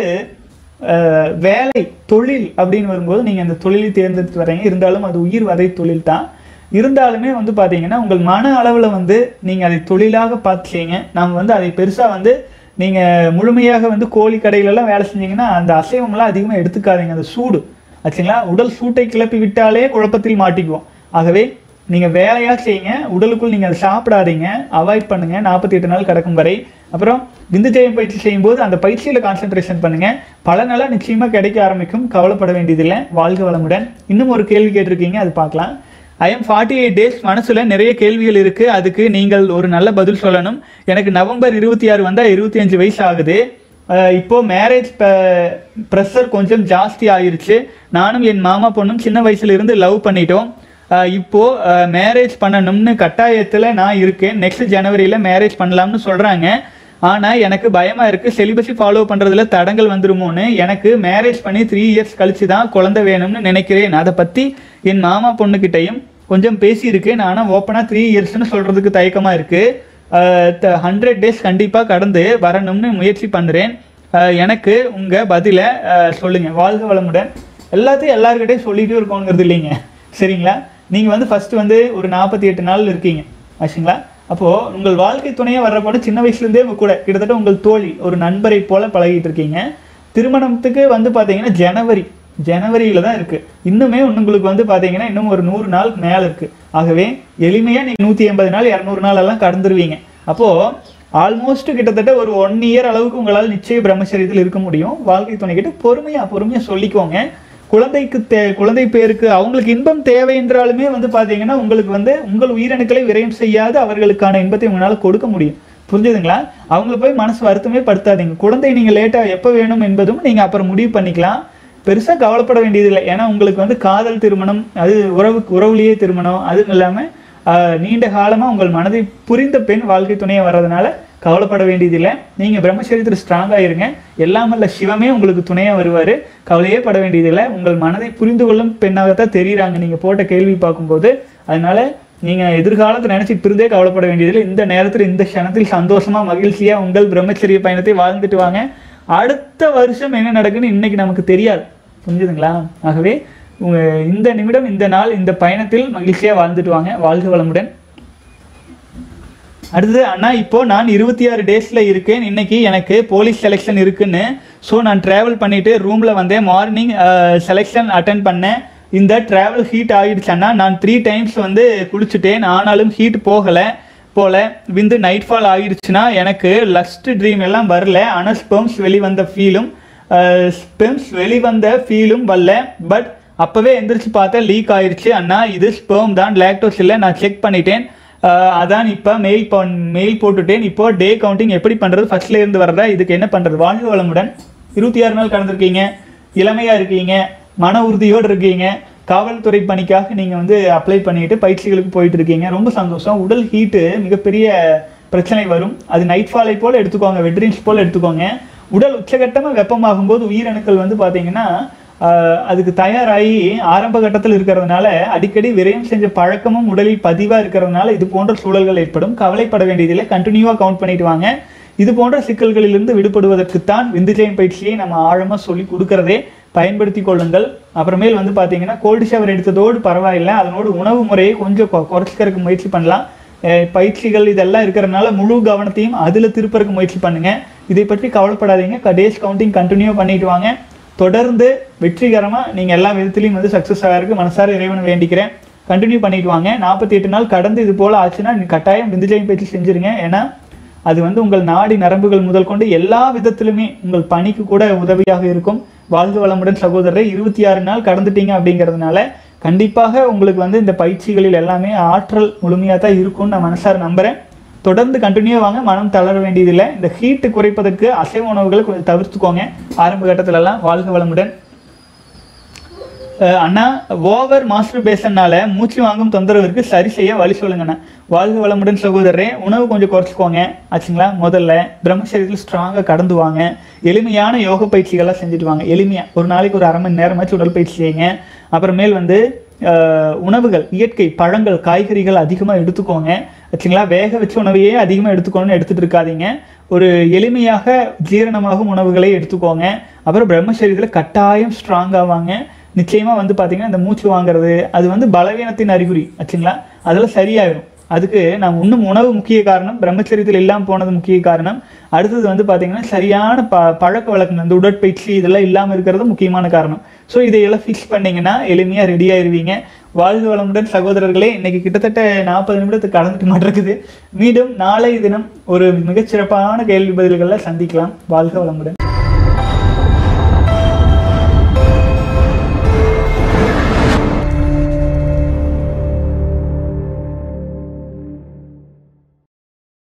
அஹ், வேலை தொழில் அப்படின்னு வரும்போது நீங்கள் அந்த தொழிலை தேர்ந்தெடுத்து வரீங்க இருந்தாலும் அது உயிர் வதை தொழில் தான் இருந்தாலுமே வந்து பார்த்தீங்கன்னா உங்கள் மன அளவில் வந்து நீங்கள் அதை தொழிலாக பார்த்து செய்யுங்க நம்ம வந்து அதை பெருசாக வந்து நீங்கள் முழுமையாக வந்து கோழி கடையிலலாம் வேலை செஞ்சீங்கன்னா அந்த அசைவம்லாம் அதிகமாக எடுத்துக்காதீங்க அந்த சூடு ஆச்சுங்களா உடல் சூட்டை கிளப்பி விட்டாலே குழப்பத்தில் மாட்டிக்குவோம் ஆகவே நீங்கள் வேலையாக செய்யுங்க உடலுக்குள் நீங்கள் அதை சாப்பிடாதீங்க அவாய்ட் பண்ணுங்க நாற்பத்தி எட்டு நாள் கிடக்கும் வரை அப்புறம் விந்து ஜெயம் பயிற்சி செய்யும்போது அந்த பயிற்சியில் கான்சென்ட்ரேஷன் பண்ணுங்க பலனெல்லாம் நிச்சயமாக கிடைக்க ஆரம்பிக்கும் கவலைப்பட வேண்டியதில்லை வாழ்க வளமுடன் இன்னும் ஒரு கேள்வி கேட்டிருக்கீங்க அது பார்க்கலாம் I am forty eight days மனசில் நிறைய கேள்விகள் இருக்குது அதுக்கு நீங்கள் ஒரு நல்ல பதில் சொல்லணும் எனக்கு நவம்பர் இருபத்தி ஆறு வந்தால் இருபத்தி அஞ்சு வயசு ஆகுது அஹ் இப்போ மேரேஜ் ப்ரெஷர் கொஞ்சம் ஜாஸ்தி ஆயிருச்சு நானும் என் மாமா பொண்ணும் சின்ன வயசுல இருந்து லவ் பண்ணிட்டோம் அஹ் இப்போ மேரேஜ் பண்ணணும்னு கட்டாயத்தில் நான் இருக்கேன் நெக்ஸ்ட் ஜனவரியில் மேரேஜ் பண்ணலாம்னு சொல்கிறாங்க ஆனால் எனக்கு பயமாக இருக்குது செலிபஸை ஃபாலோ பண்ணுறதுல தடங்கள் வந்துருமோன்னு எனக்கு மேரேஜ் பண்ணி த்ரீ இயர்ஸ் கழிச்சு தான் குழந்தை வேணும்னு நினைக்கிறேன் அதை பற்றி என் மாமா பொண்ணுக்கிட்டையும் கொஞ்சம் பேசியிருக்கேன் ஆனால் ஓப்பனாக த்ரீ இயர்ஸ்னு சொல்கிறதுக்கு தயக்கமாக இருக்குது ஹண்ட்ரட் டேஸ் கண்டிப்பாக கடந்து வரணும்னு முயற்சி பண்ணுறேன் எனக்கு உங்கள் பதிலை சொல்லுங்கள் வாழ்க வளமுடன் எல்லாத்தையும் எல்லாருக்கிட்டையும் சொல்லிகிட்டே இருக்கோங்கிறது இல்லைங்க சரிங்களா நீங்கள் வந்து ஃபஸ்ட்டு வந்து ஒரு நாற்பத்தி எட்டு நாள் இருக்கீங்க ஆச்சுங்களா அப்போது உங்கள் வாழ்க்கை துணையாக வர்ற பொண்ணு சின்ன வயசுலேருந்தே உங்க கூட கிட்டத்தட்ட உங்கள் தோழி ஒரு நண்பரை போல பழகிட்டு இருக்கீங்க திருமணத்துக்கு வந்து பார்த்தீங்கன்னா ஜனவரி ஜனவரியில் தான் இருக்குது இன்னுமே உங்களுக்கு வந்து பார்த்தீங்கன்னா இன்னும் ஒரு நூறு நாள் மேலே இருக்குது ஆகவே எளிமையாக நீங்கள் நூற்றி எண்பது நாள் இரநூறு நாள் எல்லாம் கடந்துருவீங்க அப்போது ஆல்மோஸ்ட் கிட்டத்தட்ட ஒரு ஒன் இயர் அளவுக்கு உங்களால் நிச்சய பிரம்மச்சரியத்தில் இருக்க முடியும் வாழ்க்கை துணை கிட்ட பொறுமையாக பொறுமையாக சொல்லிக்கோங்க குழந்தைக்கு தே குழந்தை பேருக்கு அவங்களுக்கு இன்பம் தேவை என்றாலுமே வந்து பார்த்தீங்கன்னா உங்களுக்கு வந்து உங்கள் உயிரணுக்களை விரயம் செய்யாது அவர்களுக்கான இன்பத்தை உங்களால் கொடுக்க முடியும் புரிஞ்சுதுங்களா அவங்கள போய் மனசு வருத்தமே படுத்தாதீங்க குழந்தை நீங்கள் லேட்டாக எப்போ வேணும் என்பதும் நீங்கள் அப்புறம் முடிவு பண்ணிக்கலாம் பெருசாக கவலைப்பட வேண்டியதில்லை ஏன்னா உங்களுக்கு வந்து காதல் திருமணம் அது உறவு உறவுலேயே திருமணம் அதுவும் இல்லாமல் நீண்ட காலமாக உங்கள் மனதை புரிந்த பெண் வாழ்க்கை துணையை வர்றதுனால கவலைப்பட வேண்டியதில்லை நீங்கள் பிரம்மச்சரியத்தில் ஸ்ட்ராங்காக இருங்க எல்லாமல்ல சிவமே உங்களுக்கு துணையாக வருவார் கவலையே பட வேண்டியதில்லை உங்கள் மனதை புரிந்து கொள்ளும் பெண்ணாகத்தான் தெரியுறாங்க நீங்கள் போட்ட கேள்வி பார்க்கும்போது அதனால நீங்கள் எதிர்காலத்தை நினச்சிட்டு இருந்தே கவலைப்பட வேண்டியதில்லை இந்த நேரத்தில் இந்த க்ஷணத்தில் சந்தோஷமாக மகிழ்ச்சியாக உங்கள் பிரம்மச்சரிய பயணத்தை வாழ்ந்துட்டு வாங்க அடுத்த வருஷம் என்ன நடக்குன்னு இன்னைக்கு நமக்கு தெரியாது புரிஞ்சுதுங்களா ஆகவே உங்க இந்த நிமிடம் இந்த நாள் இந்த பயணத்தில் மகிழ்ச்சியாக வாழ்ந்துட்டு வாங்க வாழ்க வளமுடன் அடுத்தது அண்ணா இப்போ நான் இருபத்தி ஆறு டேஸில் இருக்கேன் இன்னைக்கு எனக்கு போலீஸ் செலெக்ஷன் இருக்குன்னு ஸோ நான் ட்ராவல் பண்ணிட்டு ரூமில் வந்தேன் மார்னிங் செலெக்ஷன் அட்டன் பண்ணேன் இந்த ட்ராவல் ஹீட் ஆகிடுச்சன்னா நான் த்ரீ டைம்ஸ் வந்து குளிச்சுட்டேன் ஆனாலும் ஹீட் போகலை போல விந்து நைட் ஃபால் ஆகிடுச்சுன்னா எனக்கு லஸ்ட் ட்ரீம் எல்லாம் வரல ஆனால் ஸ்பெம்ஸ் வெளிவந்த ஃபீலும் ஸ்பெம்ஸ் வெளிவந்த ஃபீலும் வரல பட் அப்போவே எந்திரிச்சு பார்த்தா லீக் ஆயிருச்சு அண்ணா இது ஸ்பெர்ம் தான் லாக்டோஸ் இல்லை நான் செக் பண்ணிட்டேன் அஹ் அதான் இப்போ மெயில் பண் மெயில் போட்டுட்டேன் இப்போ டே கவுண்டிங் எப்படி பண்ணுறது ஃபர்ஸ்ட்ல இருந்து வர்றதா இதுக்கு என்ன பண்ணுறது வாழ்க வளமுடன் இருபத்தி ஆறு நாள் கடந்திருக்கீங்க இளமையாக இருக்கீங்க மன உறுதியோடு இருக்கீங்க காவல்துறை பணிக்காக நீங்கள் வந்து அப்ளை பண்ணிட்டு பயிற்சிகளுக்கு போயிட்டு இருக்கீங்க ரொம்ப சந்தோஷம் உடல் ஹீட்டு மிகப்பெரிய பிரச்சனை வரும் அது நைட் ஃபாலை போல் எடுத்துக்கோங்க வெட்ரீன்ஸ் போல் எடுத்துக்கோங்க உடல் உச்சகட்டமாக வெப்பமாகும் போது உயிரணுக்கள் வந்து பார்த்தீங்கன்னா ஆஹ் அதுக்கு தயாராகி ஆரம்ப கட்டத்தில் இருக்கிறதுனால அடிக்கடி விரயம் செஞ்ச பழக்கமும் உடலில் பதிவாக இருக்கிறதுனால இது போன்ற சூழல்கள் ஏற்படும் கவலைப்பட வேண்டியதில்லை கண்டினியூவாக கவுண்ட் பண்ணிட்டு வாங்க இது போன்ற சிக்கல்களிலிருந்து விடுபடுவதற்குத்தான் விந்துஜயம் பயிற்சியை நம்ம ஆழமாக சொல்லி கொடுக்கறதே பயன்படுத்தி கொள்ளுங்கள் அப்புறமேல் வந்து பார்த்தீங்கன்னா கோல்டு ஷவர் எடுத்ததோடு பரவாயில்லை அதனோட உணவு முறையை கொஞ்சம் கொ- குறைச்சிக்கிறதுக்கு முயற்சி பண்ணலாம் அஹ் பயிற்சிகள் இதெல்லாம் இருக்கிறனால முழு கவனத்தையும் அதில் திருப்பறக்கு முயற்சி பண்ணுங்க இதை பற்றி கவலைப்படாதீங்க டேஸ் கவுண்டிங் கண்டினியூ பண்ணிட்டு வாங்க தொடர்ந்து வெற்றிகரமாக நீங்கள் எல்லா விதத்துலையும் வந்து சக்ஸஸ் ஆகிறதுக்கு மனசார இறைவனை வேண்டிக்கிறேன் கண்டினியூ பண்ணிட்டு வாங்க நாற்பத்தி எட்டு நாள் கடந்து இது போல் ஆச்சுன்னா நீ கட்டாயம் விந்துஜயம் பயிற்சி செஞ்சுருங்க ஏன்னா அது வந்து உங்கள் நாடி நரம்புகள் முதல் கொண்டு எல்லா விதத்திலுமே உங்கள் பணிக்கு கூட உதவியாக இருக்கும் வாழ்க வளமுடன் சகோதரரை இருபத்தி ஆறு நாள் கடந்துட்டீங்க அப்படிங்கிறதுனால கண்டிப்பாக உங்களுக்கு வந்து இந்த பயிற்சிகளில் எல்லாமே ஆற்றல் முழுமையாக தான் இருக்கும்னு நான் மனசார நம்புகிறேன் தொடர்ந்து கண்டினியூ வாங்க மனம் தளர வேண்டியதில்லை இந்த ஹீட்டு குறைப்பதற்கு அசைவ உணவுகளை கொஞ்சம் தவிர்த்துக்கோங்க ஆரம்ப கட்டத்திலலாம் வாழ்க வளமுடன் அஹ் அண்ணா ஓவர் மாஸ்டர் பேசனால மூச்சு வாங்கும் தொந்தரவிற்கு சரி செய்ய வழி சொல்லுங்கண்ணா வாழ்க வளமுடன் சகோதரரே உணவு கொஞ்சம் குறைச்சிக்கோங்க ஆச்சுங்களா முதல்ல பிரம்மச்சரியத்தில் ஸ்ட்ராங்காக கடந்து வாங்க எளிமையான யோக பயிற்சிகள்லாம் செஞ்சுட்டு வாங்க எளிமையாக ஒரு நாளைக்கு ஒரு அரை மணி நேரமாச்சும் உடல் பயிற்சி செய்யுங்க அப்புறமேல் வந்து ஆஹ், உணவுகள் இயற்கை பழங்கள் காய்கறிகள் அதிகமாக எடுத்துக்கோங்க வச்சுங்களா வேக வச்ச உணவையே அதிகமாக எடுத்துக்கணும்னு எடுத்துட்டு இருக்காதீங்க ஒரு எளிமையாக ஜீரணமாகும் உணவுகளை எடுத்துக்கோங்க அப்புறம் பிரம்மச்சரியத்தில் கட்டாயம் ஸ்ட்ராங் ஆவாங்க நிச்சயமாக வந்து பார்த்தீங்கன்னா இந்த மூச்சு வாங்குறது அது வந்து பலவீனத்தின் அறிகுறி ஆச்சுங்களா அதெல்லாம் சரியாயிடும் அதுக்கு நான் இன்னும் உணவு முக்கிய காரணம் பிரம்மச்சரியத்தில் இல்லாமல் போனது முக்கிய காரணம் அடுத்தது வந்து பார்த்தீங்கன்னா சரியான ப பழக்க வழக்கம் இந்த உடற்பயிற்சி இதெல்லாம் இல்லாமல் இருக்கிறது முக்கியமான காரணம் ஸோ இதையெல்லாம் ஃபிக்ஸ் பண்ணீங்கன்னா எளிமையாக ரெடி ஆயிருவீங்க வாழ்க வளமுடன் சகோதரர்களே இன்னைக்கு கிட்டத்தட்ட நாற்பது நிமிடத்துக்கு கடந்துட்டு மாட்டிருக்குது மீண்டும் நாளை தினம் ஒரு மிகச்சிறப்பான கேள்வி பதில்களை சந்திக்கலாம் வாழ்க வளமுடன்